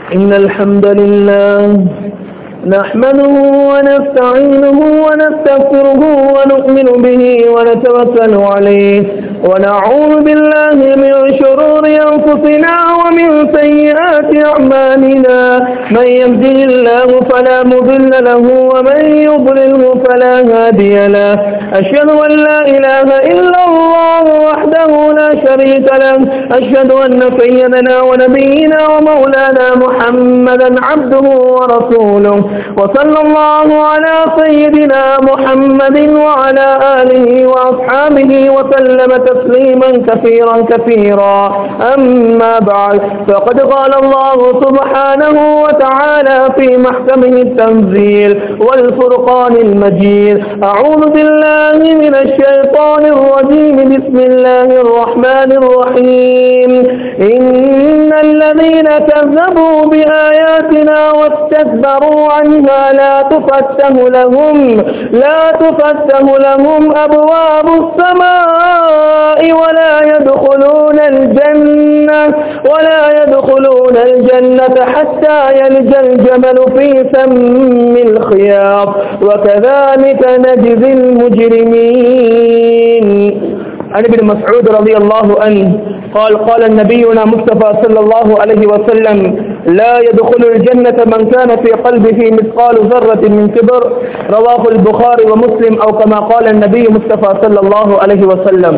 إن الحمد لله نحمده ونستعينه ونستغفره ونؤمن به ونتوكل عليه ونعوذ بالله من شرور أنفسنا ومن سيئات أعمالنا من يهده الله فلا مضل له ومن يضلله فلا هادي له أشهد أن لا إله إلا الله وحده لا شريك له أشهد أن سيدنا ونبينا ومولانا محمدا عبده ورسوله وصلى الله على سيدنا محمد وعلى آله وأصحابه وسلم تسليما كثيرا كثيرا أما بعد فقد قال الله سبحانه وتعالى في محكمه التنزيل والفرقان المجيد أعوذ بالله من الشيطان الرجيم بسم الله الرحمن الرحيم إن الذين كذبوا بآياتنا واستكبروا عنها لا تفتح لهم لا تفتح لهم أبواب السماء ولا يدخلون الجنة ولا يدخلون الجنة حتى يلج الجمل في سم الخياط وكذلك نجزي المجرمين عن ابن مسعود رضي الله عنه قال قال نبينا مصطفى صلى الله عليه وسلم لا يدخل الجنة من كان في قلبه مثقال ذرة من كبر رواه البخاري ومسلم أو كما قال النبي مصطفى صلى الله عليه وسلم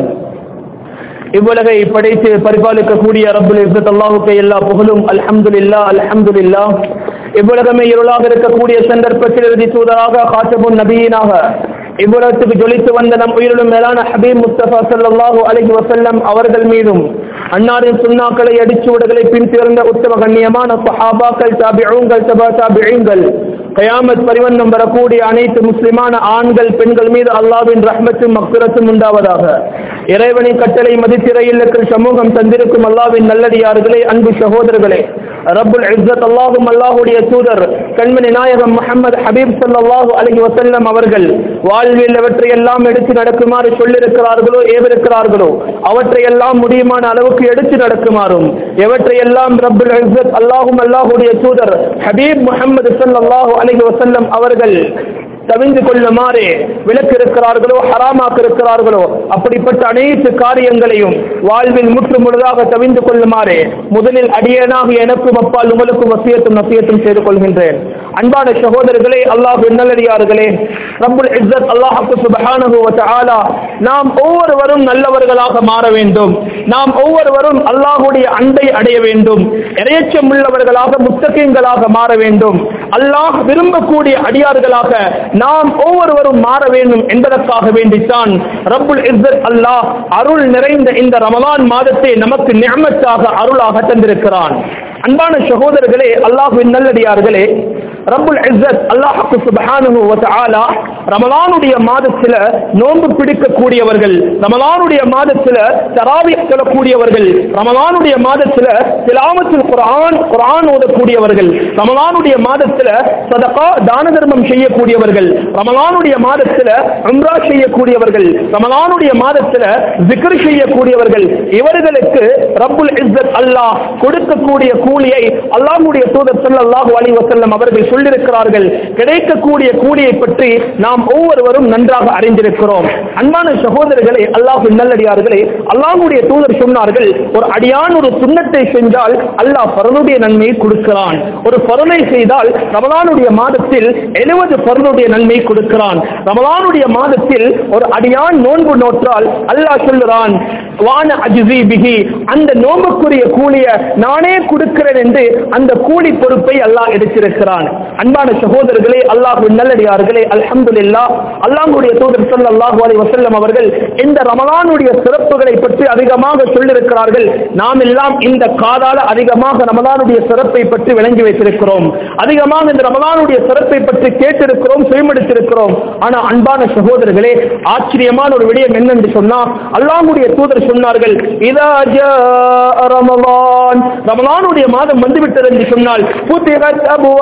இவ்வுலகை படைத்து பரிபாலிக்கக்கூடிய ரப்புல் இஸ்ஸத் அல்லாஹுக்கு எல்லா புகழும் அல்ஹம்துலில்லா அல்ஹம்துலில்லா இவ்வுலகமே இருளாக இருக்கக்கூடிய சந்தர்ப்பத்தில் இறுதி தூதராக காத்தபுன் நபியினாக இவ்வுலகத்துக்கு ஜொலித்து வந்த நம் உயிரிலும் மேலான ஹபீப் முஸ்தபா சல்லாஹூ அலஹி வசல்லம் அவர்கள் மீதும் அன்னாரின் சுண்ணாக்களை அடிச்சுவடுகளை பின் சேர்ந்த உத்தம கண்ணியமான சஹாபாக்கள் தாபிஊங்கள் தபா தாபிஊங்கள் கயாமத் பரிவண்ணம் வரக்கூடிய அனைத்து முஸ்லிமான ஆண்கள் பெண்கள் மீது அல்லாவின் ரஹ்மத்தும் மக்குரத்தும் உண்டாவதாக இறைவனின் கட்டளை மதித்திரையில் இருக்கிற சமூகம் தந்திருக்கும் அல்லாவின் நல்லடியார்களே அன்பு சகோதரர்களே ரப்புல் இஸ்ஸத் அல்லாஹும் அல்லாஹுடைய தூதர் கண்மணி நாயகம் முகமது ஹபீப் சல்லாஹூ அலஹி வசல்லம் அவர்கள் வாழ்வில் எவற்றையெல்லாம் எடுத்து நடக்குமாறு சொல்லிருக்கிறார்களோ ஏவிருக்கிறார்களோ அவற்றையெல்லாம் முடியுமான அளவுக்கு எடுத்து நடக்குமாறும் எவற்றையெல்லாம் ரப்புல் இஸ்ஸத் அல்லாஹும் அல்லாஹுடைய தூதர் ஹபீப் முகமது சல்லாஹூ அலஹி வசல்லம் அவர்கள் தவிந்து கொள்ளுமாறு விலக்கு இருக்கிறார்களோ ஹராமாக்க இருக்கிறார்களோ அப்படிப்பட்ட அனைத்து காரியங்களையும் வாழ்வில் முற்று முழுதாக தவிந்து கொள்ளுமாறு முதலில் அடியனாக எனக்கும் அப்பால் உங்களுக்கும் வசியத்தும் நசியத்தும் செய்து கொள்கின்றேன் அன்பான சகோதரர்களே அல்லாஹ் நல்லடியார்களே ரப்புல் இஸ்ஸத் அல்லாஹுக்கு சுபஹானஹு வ தஆலா நாம் ஒவ்வொருவரும் நல்லவர்களாக மாற வேண்டும் நாம் ஒவ்வொருவரும் அல்லாஹ்வுடைய அன்பை அடைய வேண்டும் இறையச்சம் உள்ளவர்களாக முத்தகீன்களாக மாற வேண்டும் அல்லாஹ் விரும்பக்கூடிய அடியார்களாக நாம் ஒவ்வொருவரும் மாற வேண்டும் என்பதற்காக வேண்டித்தான் ரப்புல் இஸ்ஸத் அல்லாஹ் அருள் நிறைந்த இந்த ரமலான் மாதத்தை நமக்கு நியமத்தாக அருளாக தந்திருக்கிறான் அன்பான சகோதரர்களே அல்லாஹுவின் நல்லடியார்களே ரப்புல் இஸ்ஸத் அல்லாஹுக்கு சுப்ஹானஹு வ தஆலா ரமலானுடைய மாதத்துல நோன்பு பிடிக்கக்கூடியவர்கள் ரமலானுடைய மாதத்துல தராவிஹ் சொல்லக்கூடியவர்கள் ரமலானுடைய மாதத்துல திலாவத்துல் குர்ஆன் குர்ஆன் ஓதக்கூடியவர்கள் ரமலானுடைய மாதத்துல சதகா தான தர்மம் செய்யக்கூடியவர்கள் ரமலானுடைய மாதத்துல உம்ரா செய்யக்கூடியவர்கள் ரமலானுடைய மாதத்துல zikr செய்யக்கூடியவர்கள் இவர்களுக்கு ரப்புல் இஸ்ஸத் அல்லாஹ் கொடுக்கக்கூடிய கூலியை அல்லாஹ்வுடைய தூதர் ஸல்லல்லாஹு அலைஹி வஸல்லம் அவர்கள் சொல்லியிருக்கிறார்கள் கிடைக்கக்கூடிய கூலியை பற்றி நாம் ஒவ்வொருவரும் நன்றாக அறிந்திருக்கிறோம் அன்பான சகோதரர்களே அல்லாஹ் நல்லடியார்களே அல்லாஹ்வுடைய தூதர் சொன்னார்கள் ஒரு அடியான் ஒரு சுண்ணத்தை செஞ்சால் அல்லாஹ் பரனுடைய நன்மையை கொடுக்கிறான் ஒரு பரனை செய்தால் ரமலானுடைய மாதத்தில் எழுபது பரனுடைய நன்மை கொடுக்கிறான் ரமலானுடைய மாதத்தில் ஒரு அடியான் நோன்பு நோற்றால் அல்லாஹ் சொல்லுறான் வான அஜிசி பிகி அந்த நோம்புக்குரிய கூலிய நானே கொடுக்கிறேன் என்று அந்த கூலி பொறுப்பை அல்லாஹ் எடுத்திருக்கிறான் அன்பான சகோதரர்களே அல்லாஹ் நல்லடியார்களே அல்ஹம்துலில்லா அல்லாஹ்வுடைய தூதர் ஸல்லல்லாஹு அலைஹி வஸல்லம் அவர்கள் இந்த ரமலானுடைய சிறப்புகளை பற்றி அதிகமாக சொல்லியிருக்கிறார்கள் நாம் எல்லாம் இந்த காதால அதிகமாக ரமலானுடைய சிறப்பை பற்றி விளங்கி வைத்திருக்கிறோம் அதிகமாக இந்த ரமலானுடைய சிறப்பை பற்றி கேட்டிருக்கிறோம் செய்மடித்திருக்கிறோம் ஆனா அன்பான சகோதரர்களே ஆச்சரியமான ஒரு விடயம் என்னென்று சொன்னா அல்லாஹ்வுடைய தூதர் சொன்னார்கள் இதா ஜாஅ ரமலான் ரமலானுடைய மாதம் வந்துவிட்டது என்று சொன்னால் புத்திகத் அபுவாபு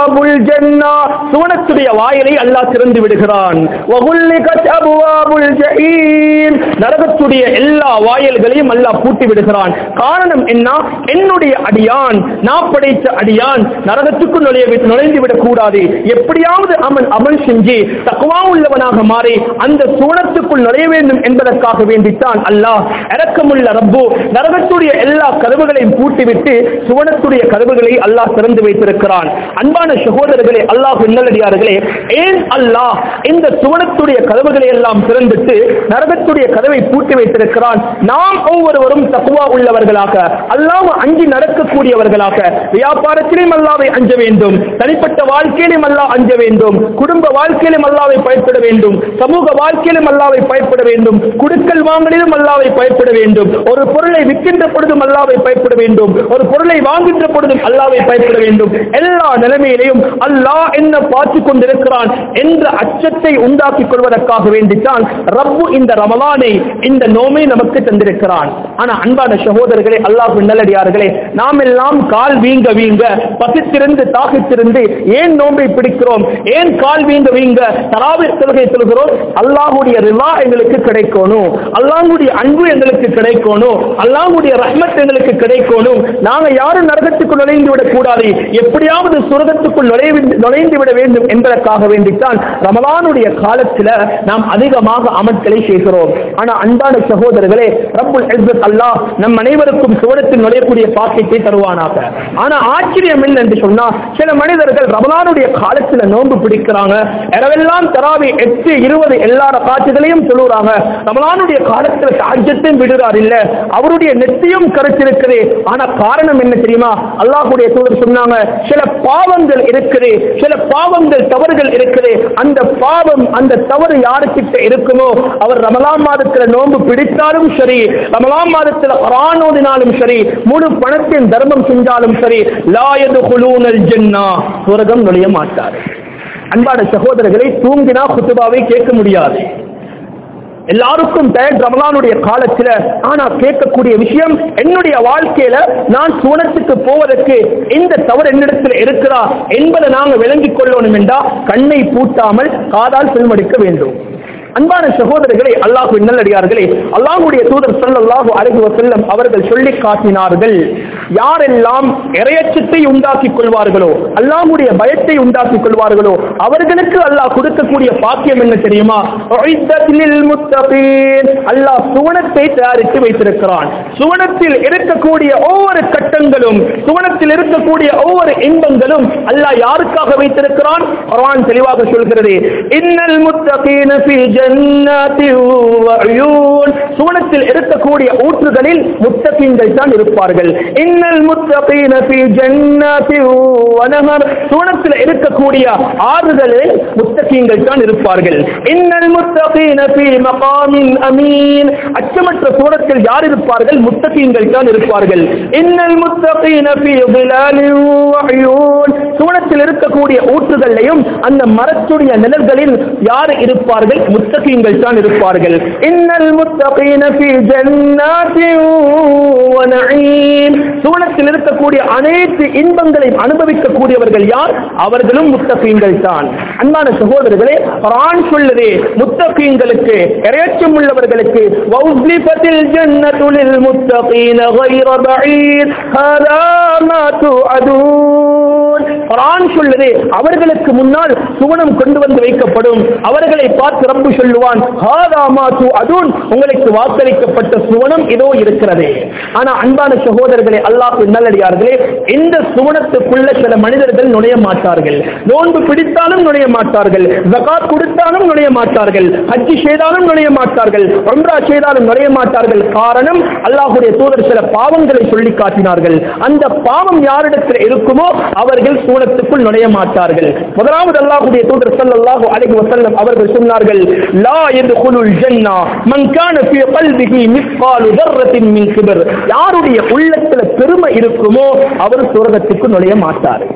அபுவாபுல் ஜன்னா சுவனத்துடைய வாயிலை அல்லாஹ் திறந்து விடுகிறான் வகுல்லிகத் அபுவாபுல் ஜஹீம் நரகத்துடைய எல்லா வாயில்களையும் அல்லாஹ் பூட்டி விடுகிறான் காரணம் என்ன என்னுடைய அடியான் நான் படைத்த அடியான் நரகத்துக்கு நுழைய நுழைந்து விடக் கூடாது எப்படியாவது அவன் அமல் செஞ்சு தக்குவா உள்ளவனாக மாறி அந்த சூனத்துக்குள் நுழைய வேண்டும் என்பதற்காக வேண்டித்தான் அல்லாஹ் இரக்கமுள்ள ரப்பு நரகத்துடைய எல்லா கதவுகளையும் பூட்டிவிட்டு சுவனத்துடைய கதவுகளை அல்லாஹ் திறந்து வைத்திருக்கிறான் அன்பான சகோதரர்களே அல்லாஹ் நல்லடியார்களே ஏன் அல்லாஹ் இந்த சுவனத்துடைய கதவுகளை எல்லாம் திறந்துட்டு நரகத்துடைய கதவை பூட்டி வைத்திருக்கிறான் நாம் ஒவ்வொருவரும் தக்குவா உள்ளவர்களாக அல்லாஹ் அஞ்சி நடக்கக்கூடியவர்களாக வியாபாரத்திலும் அல்லாவை அஞ்ச வேண்டும் தனிப்பட்ட வாழ்க்கையிலும் அல்லாஹ் அஞ்ச வேண்டும் குடும்ப வாழ்க்கையிலும் அல்லாவை பயப்பட வேண்டும் சமூக வாழ்க்கையிலும் அல்லாவை பயப்பட வேண்டும் குடுக்கல் வாங்கலிலும் அல்லாவை பயப்பட வேண்டும் ஒரு பொருளை விற்கின்ற பொழுதும் அல்லாவை பயப்பட வேண்டும் ஒரு பொருளை வாங்குகின்ற பொழுதும் அல்லாவை பயப்பட வேண்டும் எல்லா நிலைமையிலையும் அல்லாஹ் என்ன பார்த்து கொண்டிருக்கிறான் என்ற அச்சத்தை உண்டாக்கிக் கொள்வதற்காக வேண்டித்தான் ரப்பு இந்த ரமலானை இந்த நோமை நமக்கு தந்திருக்கிறான் ஆனா அன்பான சகோதரர்களே அல்லாஹ் நல்லடியார்களே நாம் எல்லாம் கால் வீங்க வீங்க பசித்திருந்து தாகித்திருந்து ஏன் நோம்பை பிடிக்கிறோம் ஏன் கால் வீங்க வீங்க தராவி தொழுகை சொல்கிறோம் அல்லாஹுடைய ரிவா எங்களுக்கு கிடைக்கணும் அல்லாஹுடைய அன்பு எங்களுக்கு கிடைக்கணும் அல்லாஹுடைய ரஹ்மத் எங்களுக்கு கிடைக்கணும் நாங்க யாரும் நரகத்துக்குள் நுழைந்து விடக் கூடாது எப்படியாவது சுரகத்துக்குள் நுழைய நுழைந்து விட வேண்டும் என்பதற்காக வேண்டித்தான் ரமலானுடைய காலத்துல நாம் அதிகமாக அமல்களை செய்கிறோம் ஆனா அன்பான சகோதரர்களே ரப்புல் இஸ்ஸத் அல்லாஹ் நம் அனைவருக்கும் சுவனத்தில் நுழையக்கூடிய பாக்கியத்தை தருவானாக ஆனா ஆச்சரியம் என்ன என்று சொன்னா சில மனிதர்கள் ரமலானுடைய காலத்துல நோன்பு பிடிக்கிறாங்க இரவெல்லாம் தராவி எட்டு இருபது எல்லா காட்சிகளையும் சொல்லுறாங்க ரமலானுடைய காலத்துல சாஜத்தையும் விடுறார் இல்ல அவருடைய நெத்தியும் கருத்திருக்குது ஆனா காரணம் என்ன தெரியுமா அல்லாஹ்வுடைய தூதர் சொன்னாங்க சில பாவங்கள் இருக்குது சில பாவங்கள் தவறுகள் இருக்குது அந்த பாவம் அந்த தவறு யாருக்கிட்ட இருக்குமோ அவர் ரமலான் மாதத்துல நோன்பு பிடித்தாலும் சரி ரமலான் மாதத்துல குர்ஆன் ஓதினாலும் சரி முழு பணத்தின் தர்மம் செஞ்சாலும் சரி லாயது குலூனல் ஜன்னா சுவர்க்கம் நுழைய மாட்டார் அன்பான சகோதரர்களை தூங்கினா குத்துபாவை கேட்க முடியாது எல்லாருக்கும் டயட் ரமலானுடைய காலத்துல ஆனா கேட்கக்கூடிய விஷயம் என்னுடைய வாழ்க்கையில நான் சுவனத்துக்கு போவதற்கு இந்த தவறு என்னிடத்தில் இருக்கிறா என்பதை நாங்க விளங்கிக் கொள்ளணும் என்றா கண்ணை பூட்டாமல் காதால் செல்மடிக்க வேண்டும் அன்பான சகோதரர்களே அல்லாஹு நல்லடியார்களே அல்லாஹுடைய தூதர் ஸல்லல்லாஹு அலைஹி வஸல்லம் அவர்கள் சொல்லி காட்டினார்கள் யாரெல்லாம் இறையச்சத்தை உண்டாக்கிக் கொள்வார்களோ அல்லாஹ்வுடைய பயத்தை உண்டாக்கிக் கொள்வார்களோ அவர்களுக்கு அல்லாஹ் கொடுக்கக்கூடிய பாக்கியம் என்ன தெரியுமா உஇத்தத் லில் முத்தகீன் அல்லாஹ் சுவனத்தை தயாரித்து வைத்திருக்கிறான் சுவனத்தில் இருக்கக்கூடிய ஒவ்வொரு கட்டங்களும் சுவனத்தில் இருக்கக்கூடிய ஒவ்வொரு இன்பங்களும் அல்லாஹ் யாருக்காக வைத்திருக்கிறான் குர்ஆன் தெளிவாக சொல்கிறது இன்னல் முத்தகீன ஃபீ ஜன்னாத்தி வஅயூன் சுவனத்தில் இருக்கக்கூடிய ஊற்றுகளில் முத்தகீன்கள் தான் இருப்பார்கள் இன்னல் முத்தகீன ஃபீ ஜன்னாத்தி வனஹர் சுவனத்தில் இருக்கக்கூடிய ஆறுகளில் முத்தகீன்கள் தான் இருப்பார்கள் இன்னல் முத்தகீன ஃபீ மகாமின் அமீன் அச்சமற்ற சுவனத்தில் யார் இருப்பார்கள் முத்தகீன்கள் தான் இருப்பார்கள் இன்னல் முத்தகீன ஃபீ ظلال வஅயூன் சுவனத்தில் இருக்கக்கூடிய ஊற்றுகளையும் அந்த மரத்துடைய நிழல்களில் யார் இருப்பார்கள் முத்தகீன்கள் தான் இருப்பார்கள் இன்னல் முத்தகீன ஃபீ ஜன்னாத்தின் வ நஈம் சுவனத்தில் இருக்கக்கூடிய அனைத்து இன்பங்களையும் அனுபவிக்கக்கூடியவர்கள் யார் அவர்களும் முத்தகீன்கள் தான் அன்பான சகோதரர்களே குர்ஆன் சொல்லுது முத்தகீன்களுக்கு இறையச்சம் உள்ளவர்களுக்கு வௌஸ்லிபத்தில் ஜன்னத்து லில் முத்தகீன غير بعيد هذا ما توعدون குர்ஆன் சொல்லுது அவர்களுக்கு முன்னால் சுவனம் கொண்டு வந்து வைக்கப்படும் அவர்களை பார்த்து ரப்பு சொல்லுவான் ஹாதா மா துஅதுன் உங்களுக்கு வாக்களிக்கப்பட்ட சுவனம் இதோ இருக்கிறது ஆனா அன்பான சகோதரர்களே அல்லாஹ் நல்லடியார்களே இந்த சுவனத்துக்குள்ள சில மனிதர்கள் நுழைய மாட்டார்கள் நோன்பு பிடித்தாலும் நுழைய மாட்டார்கள் ஜகாத் கொடுத்தாலும் நுழைய மாட்டார்கள் ஹஜ்ஜி செய்தாலும் நுழைய மாட்டார்கள் உம்ரா செய்தாலும் நுழைய மாட்டார்கள் காரணம் அல்லாஹ்வுடைய தூதர் சில பாவங்களை சொல்லி காட்டினார்கள் அந்த பாவம் யாரிடத்தில் இருக்குமோ அவர்கள் சூனத்துக்குள் நுழைய மாட்டார்கள் முதலாவது அல்லாஹ்வுடைய தூதர் ஸல்லல்லாஹு அலைஹி வஸல்லம் அவர்கள் சொன்னார்கள் லா யதுகுலுல் ஜன்னா மன் கான ஃபீ கல்பிஹி மிஸ்காலு தர்ரத்தின் மின் கிபர் யாருடைய உள்ளத்துல பெருமை இருக்குமோ அவர் சுவர்க்கத்துக்கு நுழைய மாட்டார்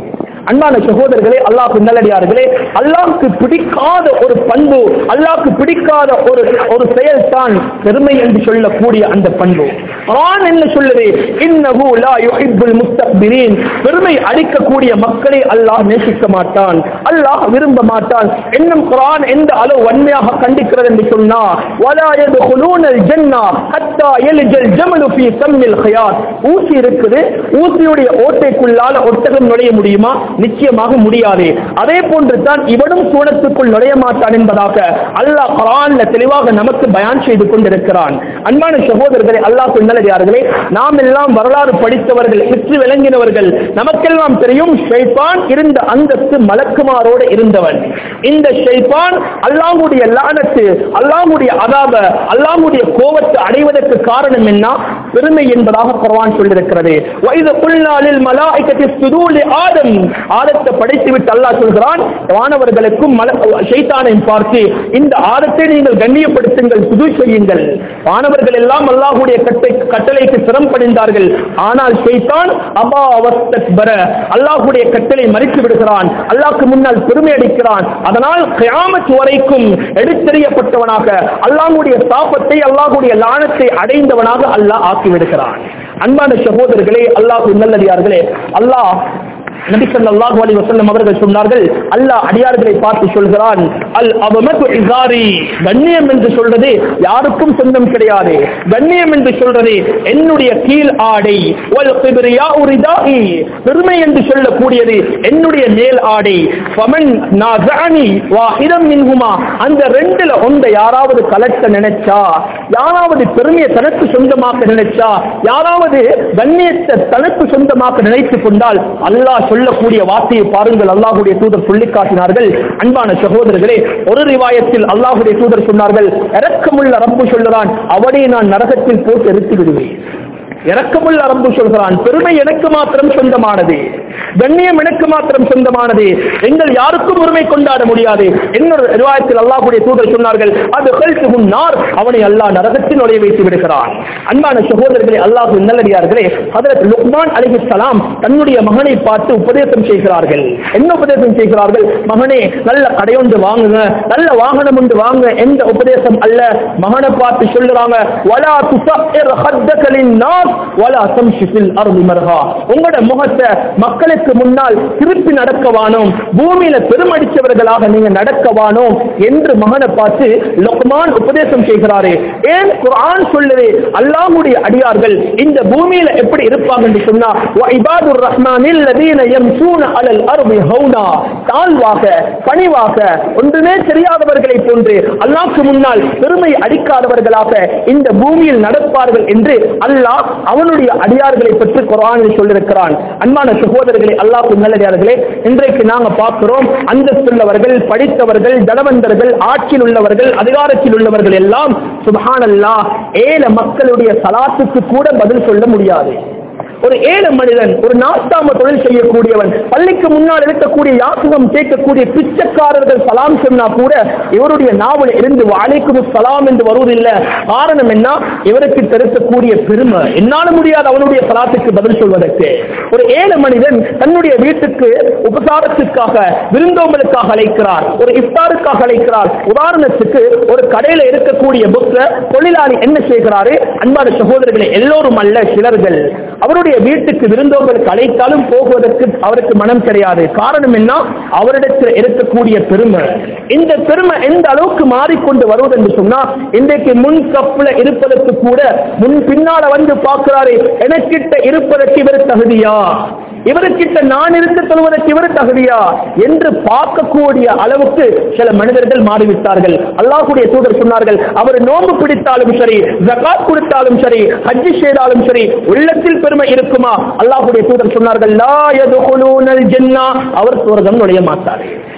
அன்பான சகோதரர்களே அல்லாஹ் நல்லடியார்களே அல்லாஹ்க்கு பிடிக்காத ஒரு பண்பு அல்லாஹ்க்கு பிடிக்காத ஒரு ஒரு செயல் தான் பெருமை என்று சொல்லக்கூடிய அந்த பண்பு குர்ஆன் என்ன சொல்லுது இன்னஹு லா யுஹிப்புல் முஸ்தக்பிரீன் பெருமை அடிக்கக்கூடிய மக்களை அல்லாஹ் நேசிக்க மாட்டான் அல்லாஹ் விரும்ப மாட்டான் இன்னும் குர்ஆன் எந்த அளவு வன்மையாக கண்டிக்கிறது என்று சொன்னா வலா யதுகுலூனல் ஜன்னா ஹத்தா யல்ஜல் ஜமலு ஃபீ சம்மில் ஹயாத் ஊசி இருக்குது ஊசியுடைய ஓட்டைக்குள்ளால ஒட்டகம் நுழைய முடியுமா நிச்சயமாக முடியாது அதே போன்று தான் இவனும் சூனத்துக்குள் நுழைய மாட்டான் என்பதாக அல்லாஹ் குர்ஆன்ல தெளிவாக நமக்கு பயான் செய்து கொண்டிருக்கிறான் அன்பான சகோதரர்களே அல்லாஹ் நல்லடியார்களே நாம் எல்லாம் வரலாறு படித்தவர்கள் சிற்று விளங்கினவர்கள் நமக்கெல்லாம் தெரியும் ஷைத்தான் இருந்த அந்தஸ்து மலக்குமாரோடு இருந்தவன் இந்த ஷைத்தான் அல்லாஹ்வுடைய லானத்து அல்லாஹ்வுடைய அதாப அல்லாஹ்வுடைய கோபத்தை அடைவதற்கு காரணம் என்ன பெருமை என்பதாக குர்ஆன் சொல்லியிருக்கிறது வைது குல்நாளில் மலாய்க்கத்தி சுதூலி ஆதம் ஆதத்தை படைத்து விட்டு அல்லாஹ் சொல்கிறான் வானவர்களுக்கும் மல ஷைத்தானையும் பார்த்து இந்த ஆதத்தை நீங்கள் கண்ணியப்படுத்துங்கள் சுது செய்யுங்கள் வானவர்கள் எல்லாம் அல்லாஹ்வுடைய கட்டை கட்டளைக்கு சிரம் பணிந்தார்கள் ஆனால் ஷைத்தான் அபா அவஸ்தக்பர அல்லாஹ்வுடைய கட்டளை மறித்து விடுகிறான் அல்லாஹ்க்கு முன்னால் பெருமை அடிக்கிறான் அதனால் கியாமத் வரைக்கும் எடுத்தெறியப்பட்டவனாக அல்லாஹ்வுடைய சாபத்தை அல்லாஹ்வுடைய லானத்தை அடைந்தவனாக அல்லாஹ் ஆக்கி விடுகிறான் அன்பான சகோதரர்களே அல்லாஹ் நல்லடியார்களே அல்லாஹ் நபி ஸல்லல்லாஹு அலைஹி வஸல்லம் அவர்கள் சொன்னார்கள் அல்லாஹ் அடியார்களை பார்த்து சொல்கிறான் அல் அவமது இசாரி கண்ணியம் என்று சொல்றது யாருக்கும் சொந்தம் கிடையாது கண்ணியம் என்று சொல்றது என்னுடைய கீழ் ஆடை வல் கிப்ரியா உரிதாஹி பெருமை என்று சொல்லக்கூடியது என்னுடைய மேல் ஆடை ஃபமன் நாஸஅனி வாஹிதம் மின்ஹுமா அந்த ரெண்டுல ஒன்றை யாராவது கலட்ட நினைச்சா யாராவது பெருமையை தனக்கு சொந்தமாக்க நினைச்சா யாராவது கண்ணியத்தை தனக்கு சொந்தமாக்க நினைத்துக் கொண்டால் அல்லாஹ் சொல்லக்கூடிய வார்த்தையை பாருங்கள் அல்லாஹுடைய தூதர் சொல்லி காட்டினார்கள் அன்பான சகோதரர்களே ஒரு ரிவாயத்தில் அல்லாஹுடைய தூதர் சொன்னார்கள் இரக்கமுள்ள ரப்பு சொல்லுறான் அவனை நான் நரகத்தில் போட்டு எரித்து விடுவேன் இறக்கமுள்ள ரப்பு சொல்கிறான் பெருமை எனக்கு மாத்திரம் சொந்தமானது கண்ணியம் எனக்கு மாத்திரம் சொந்தமானது எங்கள் யாருக்கும் உரிமை கொண்டாட முடியாது இன்னொரு ரிவாயத்தில் அல்லாஹ்வுடைய தூதர் சொன்னார்கள் அது கழுத்து முன்னார் அவனை அல்லாஹ் நரகத்தில் நுழைய வைத்து விடுகிறான் அன்பான சகோதரர்களே அல்லாஹ் நல்லடியார்களே ஹதரத் லுக்மான் அலைஹிஸ்ஸலாம் தன்னுடைய மகனை பார்த்து உபதேசம் செய்கிறார்கள் என்ன உபதேசம் செய்கிறார்கள் மகனே நல்ல கடையொன்று வாங்குங்க நல்ல வாகனம் ஒன்று வாங்க எந்த உபதேசம் அல்ல மகனை பார்த்து சொல்லுறாங்க வலா துசஇர் ஹத்தகலின் நாஸ் வலா தம்ஷி ஃபில் அர்தி மர்ஹா உங்களோட முகத்தை மக்களுக்கு முன்னால் திருப்பி நடக்கவானோம் பூமியில பெருமடிச்சவர்களாக நீங்க நடக்கவானோம் என்று மகனை பார்த்து லுக்மான் உபதேசம் செய்கிறாரே ஏன் குர்ஆன் சொல்லுது அல்லாஹ்வுடைய அடியார்கள் இந்த பூமியில எப்படி இருப்பாங்க என்று சொன்னா வ இபாதுர் ரஹ்மானில் லதீன யம்ஷூன அலல் அர்தி ஹௌனா தாழ்வாக பணிவாக ஒன்றுமே தெரியாதவர்களை போன்று அல்லாஹ்க்கு முன்னால் பெருமை அடிக்காதவர்களாக இந்த பூமியில் நடப்பார்கள் என்று அல்லாஹ் அவனுடைய அடியார்களை பற்றி குர்ஆனில் சொல்லியிருக்கிறான் அன்பான சகோதரர்களே அல்லாஹ் நல்லடியார்களே இன்றைக்கு நாங்க பார்க்கிறோம் அந்தஸ்துள்ளவர்கள் படித்தவர்கள் தனவந்தர்கள் ஆட்சியில் உள்ளவர்கள் அதிகாரத்தில் உள்ளவர்கள் எல்லாம் சுபஹானல்லாஹ் ஏழ மக்களுடைய சலாத்துக்கு கூட பதில் சொல்ல முடியாது ஒரு ஏழை மனிதன் ஒரு நாட்டாம தொழில் செய்யக்கூடியவன் பள்ளிக்கு முன்னால் இருக்கக்கூடிய யாசகம் கேட்கக்கூடிய பிச்சைக்காரர்கள் சலாம் சொன்னா கூட இவருடைய நாவல் இருந்து வாழைக்கும் சலாம் என்று வருவதில்லை காரணம் என்ன இவருக்கு தெரிவிக்கக்கூடிய பெருமை என்னால முடியாது அவனுடைய சலாத்துக்கு பதில் சொல்வதற்கு ஒரு ஏழை மனிதன் தன்னுடைய வீட்டுக்கு உபசாரத்துக்காக விருந்தோம்பலுக்காக அழைக்கிறார் ஒரு இஃப்தாருக்காக அழைக்கிறார் உதாரணத்துக்கு ஒரு கடையில இருக்கக்கூடிய புக்க தொழிலாளி என்ன செய்கிறாரு அன்பான சகோதரர்களே எல்லோரும் அல்ல சிலர்கள் அவருடைய வீட்டுக்கு விருந்தோம்பலுக்கு அழைத்தாலும் போகுவதற்கு அவருக்கு மனம் கிடையாது காரணம் என்ன அவரிடத்தில் இருக்கக்கூடிய பெருமை இந்த பெருமை எந்த அளவுக்கு மாறிக்கொண்டு வருவது என்று சொன்னா இன்றைக்கு முன் கப்புல இருப்பதற்கு கூட முன் பின்னால வந்து பார்க்கிறாரு எனக்கிட்ட இருப்பதற்கு இவர் தகுதியா இவருக்கிட்ட நான் இருந்து சொல்வதற்கு இவர் தகுதியா என்று பார்க்கக்கூடிய அளவுக்கு சில மனிதர்கள் மாறிவிட்டார்கள் அல்லாஹுடைய தூதர் சொன்னார்கள் அவர் நோன்பு பிடித்தாலும் சரி ஜகாத் கொடுத்தாலும் சரி ஹஜ்ஜி செய்தாலும் சரி உள்ளத்தில் பெருமை இருக்குமா அல்லாஹுடைய தூதர் சொன்னார்கள் லா யதுகுலூனல் ஜன்னா அவர் சுவர்க்கம் நுழைய மாட்டார்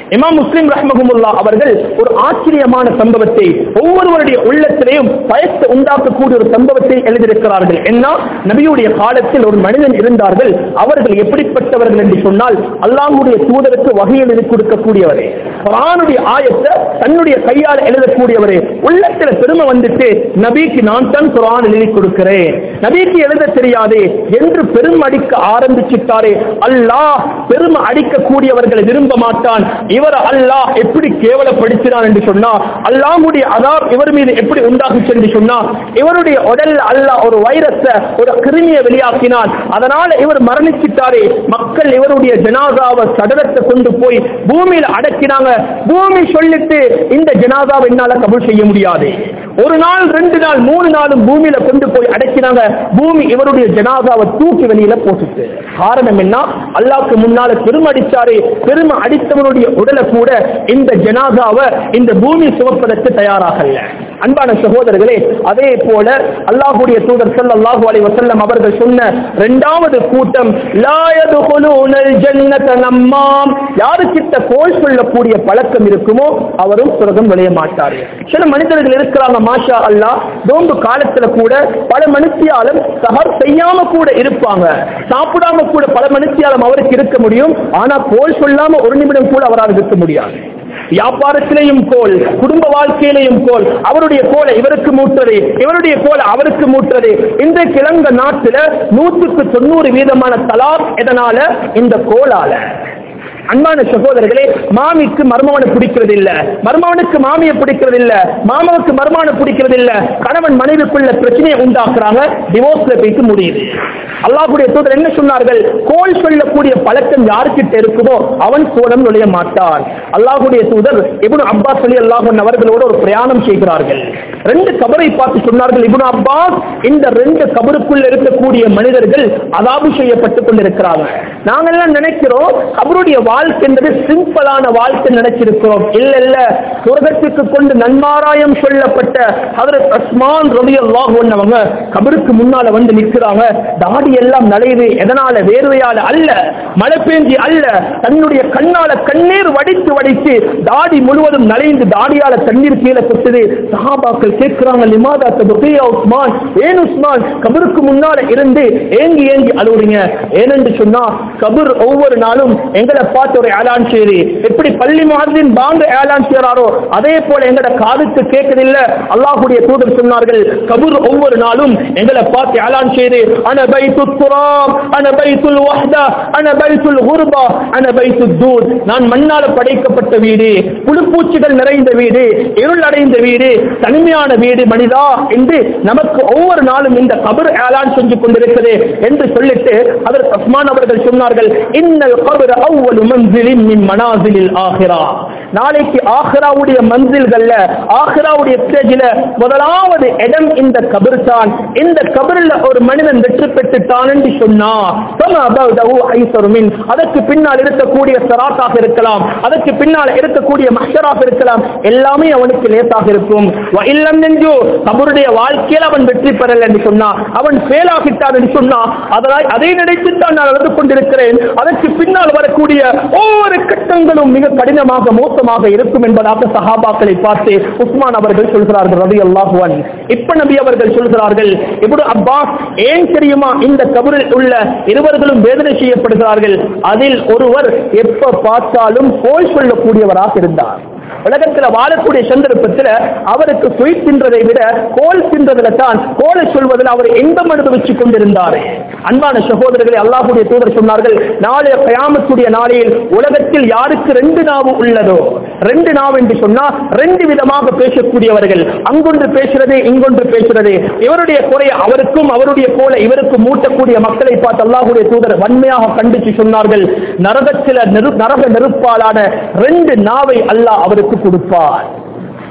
இமாம் முஸ்லிம் ரஹ்மகுமுல்லா அவர்கள் ஒரு ஆச்சரியமான சம்பவத்தை ஒவ்வொருவருடைய உள்ளத்திலேயும் பயத்தை உண்டாக்கக்கூடிய ஒரு சம்பவத்தை எழுதியிருக்கிறார்கள் என்ன நபியுடைய காலத்தில் ஒரு மனிதன் இருந்தார்கள் அவர்கள் எப்படிப்பட்டவர்கள் என்று சொன்னால் அல்லாஹ்வுடைய தூதருக்கு வகையில் எழுதி கொடுக்கக்கூடியவரே குர்ஆனுடைய ஆயத்தை தன்னுடைய கையால் எழுதக்கூடியவரே உள்ளத்துல பெருமை வந்துட்டு நபிக்கு நான் தான் குர்ஆன் எழுதி கொடுக்கிறேன் நபிக்கு எழுத தெரியாது என்று பெரும் அடிக்க ஆரம்பிச்சிட்டாரே அல்லாஹ் பெரும் அடிக்கக்கூடியவர்களை விரும்ப மாட்டான் இவர் அல்லாஹ் எப்படி கேவலப்படுத்தினான் என்று சொன்னா அல்லாஹ்வுடைய அதாப் இவர் மீது எப்படி உண்டாகுச்சு என்று சொன்னா இவருடைய உடல்ல அல்லாஹ் ஒரு வைரஸ ஒரு கிருமியை வெளியாக்கினான் அதனால இவர் மரணிச்சிட்டாரே மக்கள் இவருடைய ஜனாதாவை சடலத்தை கொண்டு போய் பூமியில அடக்கினாங்க பூமி சொல்லிட்டு இந்த ஜனாதாவை என்னால கபூல் செய்ய முடியாது ஒரு நாள் ரெண்டு நாள் மூணு நாளும் பூமியில கொண்டு போய் அடக்கினாங்க பூமி இவருடைய ஜனாதாவை தூக்கி வெளியில போட்டுச்சு காரணம் என்ன அல்லாஹ்க்கு முன்னால பெருமை அடிச்சாரு பெருமை அடித்தவனுடைய உடலை கூட இந்த ஜனாதாவை இந்த பூமி சுமப்பதற்கு தயாராகல அன்பான சகோதரர்களே அதே போல அல்லாஹ்வுடைய தூதர் ஸல்லல்லாஹு அலைஹி வஸல்லம் அவர்கள் சொன்ன இரண்டாவது கூட்டம் லா யதுகுலூனல் ஜன்னத நம்மாம் யாருக்கிட்ட கோல் சொல்லக்கூடிய பழக்கம் இருக்குமோ அவரும் சொர்க்கம் நுழைய மாட்டார் சில மனிதர்கள் இருக்கிறாங்க மாஷா அல்லாஹ் நோன்பு காலத்துல கூட பல மனுஷியாலும் சஹர் செய்யாம கூட இருப்பாங்க சாப்பிடாம கூட பல மனுஷியாலும் அவருக்கு இருக்க முடியும் ஆனா கோல் சொல்லாம ஒரு நிமிடம் கூட அவரால் இருக்க முடியாது வியாபாரத்திலேயும் கோல் குடும்ப வாழ்க்கையிலேயும் கோல் அவருடைய கோலை இவருக்கு மூட்டுறது இவருடைய கோலை அவருக்கு மூட்டுறது இந்த கிழங்க நாட்டுல நூற்றுக்கு தொண்ணூறு வீதமான தலாக் எதனால இந்த கோலால அன்பான சகோதரர்களே மாமிக்கு மர்மவனை பிடிக்கிறது இல்ல மர்மவனுக்கு மாமியை பிடிக்கிறது இல்ல மாமாவுக்கு மர்மான பிடிக்கிறது இல்ல கணவன் மனைவிக்குள்ள பிரச்சனையை உண்டாக்குறாங்க டிவோர்ஸ்ல போயிட்டு முடியுது அல்லாஹ்வுடைய தூதர் என்ன சொன்னார்கள் கோல் சொல்லக்கூடிய பழக்கம் யாருக்கிட்ட இருக்குமோ அவன் சோழம் நுழைய மாட்டான் அல்லாஹ்வுடைய தூதர் இப்னு அப்பாஸ் அலி அல்லாஹன் அவர்களோடு ஒரு பிரயாணம் செய்கிறார்கள் ரெண்டு கபரை பார்த்து சொன்னார்கள் இப்னு அப்பாஸ் இந்த ரெண்டு கபருக்குள்ள இருக்கக்கூடிய மனிதர்கள் அதாபு செய்யப்பட்டுக் கொண்டிருக்கிறாங்க நாங்கெல்லாம் நினைக்கிறோம் கபருடைய வாழ்க்கை என்பது சிம்பிளான வாழ்க்கை நினைச்சிருக்கிறோம் இல்ல இல்ல சொர்க்கத்துக்கு கொண்டு நன்மாராயம் சொல்லப்பட்ட ஹதரத் அஸ்மான் ரலியல்லாஹு அன்ஹு கபருக்கு முன்னால வந்து நிற்கிறாங்க தாடி எல்லாம் நலையுது எதனால வேர்வையால அல்ல மழை பேஞ்சி அல்ல தன்னுடைய கண்ணால கண்ணீர் வடித்து வடித்து தாடி முழுவதும் நலைந்து தாடியால தண்ணீர் கீழே கொட்டுது சஹாபாக்கள் கேட்கிறாங்க லிமாதா தபுகியா உஸ்மான் ஏன் உஸ்மான் கபருக்கு முன்னால இருந்து ஏங்கி ஏங்கி அழுவுறீங்க ஏனென்று சொன்னா கபர் ஒவ்வொரு நாளும் எங்களை பார்த்து ஒரு ஏலான் செய்து எப்படி பள்ளி மாதிரின் பாங்க ஏலான் செய்யறாரோ அதே போல எங்கட காதுக்கு கேட்கதில்ல அல்லாஹ்வுடைய தூதர் சொன்னார்கள் கபூர் ஒவ்வொரு நாளும் எங்களை பார்த்து ஏலான் செய்து அன பைத்து துராம் அன பைத்துல் வஹ்தா அன பைத்துல் குர்பா அன பைத்து தூத் நான் மண்ணால படைக்கப்பட்ட வீடு புழுப்பூச்சிகள் நிறைந்த வீடு இருள் அடைந்த வீடு தனிமையான வீடு மனிதா என்று நமக்கு ஒவ்வொரு நாளும் இந்த கபர் ஏலான் செஞ்சு கொண்டிருக்கிறது என்று சொல்லிட்டு அதற்கு அஸ்மான் அவர்கள் சொன்னார்கள் இன்னல் கபர் அவ்வளவு மன்சிலின் மின் மனாசிலில் ஆகிறா நாளைக்கு ஆஹ்ராவுடைய மன்சில்கள்ல ஆஹ்ராவுடைய ஸ்டேஜில் முதலாவது இடம் இந்த கபர் தான் இந்த கபரில் ஒரு மனிதன் வெற்றி பெற்றுட்டான் என்று சொன்னா ஃபமா பஅதஹு ஐஸரு மின். அதற்கு பின்னால் இருக்கக்கூடிய சராத்தாக இருக்கலாம் அதற்கு பின்னால் இருக்கக்கூடிய மஹ்ஷராக இருக்கலாம் எல்லாமே அவனுக்கு லேசாக இருக்கும் வ இல்லம் நெஞ்சு கபருடைய வாழ்க்கையில் அவன் வெற்றி பெறல என்று சொன்னா அவன் ஃபெயில் ஆகிட்டான் என்று சொன்னா அதனால் அதை நினைத்துத்தான் நான் அழுது கொண்டிருக்கிறேன் அதற்கு பின்னால் வரக்கூடிய ஒவ்வொரு கட்டங்களும் மிக கடினமாக மோசமாக இருக்கும் என்பதாக சஹாபாக்களை பார்த்து உஸ்மான் அவர்கள் சொல்கிறார்கள் ரவி அல்லாஹுவன் இப்ப நபி அவர்கள் சொல்கிறார்கள் இப்படி அப்பாஸ் ஏன் தெரியுமா இந்த கபரில் உள்ள இருவர்களும் வேதனை செய்யப்படுகிறார்கள் அதில் ஒருவர் எப்ப பார்த்தாலும் கோல் சொல்லக்கூடியவராக இருந்தார் உலகத்தில் வாழக்கூடிய சந்தர்ப்பத்தில் அவருக்கு சுய் தின்றதை விட கோல் தின்றதுல தான் கோலை சொல்வதில் அவர் இன்பம் அனுபவிச்சுக் கொண்டிருந்தார் அன்பான சகோதரர்களை அல்லாஹுடைய தூதர் சொன்னார்கள் நாளைய கயாமத்துடைய நாளையில் உலகத்தில் யாருக்கு ரெண்டு நாவு உள்ளதோ ரெண்டு நாவு என்று சொன்னா ரெண்டு விதமாக பேசக்கூடியவர்கள் அங்கொன்று பேசுறது இங்கொன்று பேசுறது இவருடைய குறை அவருக்கும் அவருடைய போல இவருக்கும் மூட்டக்கூடிய மக்களை பார்த்து அல்லாஹுடைய தூதர் வன்மையாக கண்டித்து சொன்னார்கள் நரகத்தில நெரு நரக நெருப்பாலான ரெண்டு நாவை அல்லாஹ் அவருக்கு கொடுப்பார்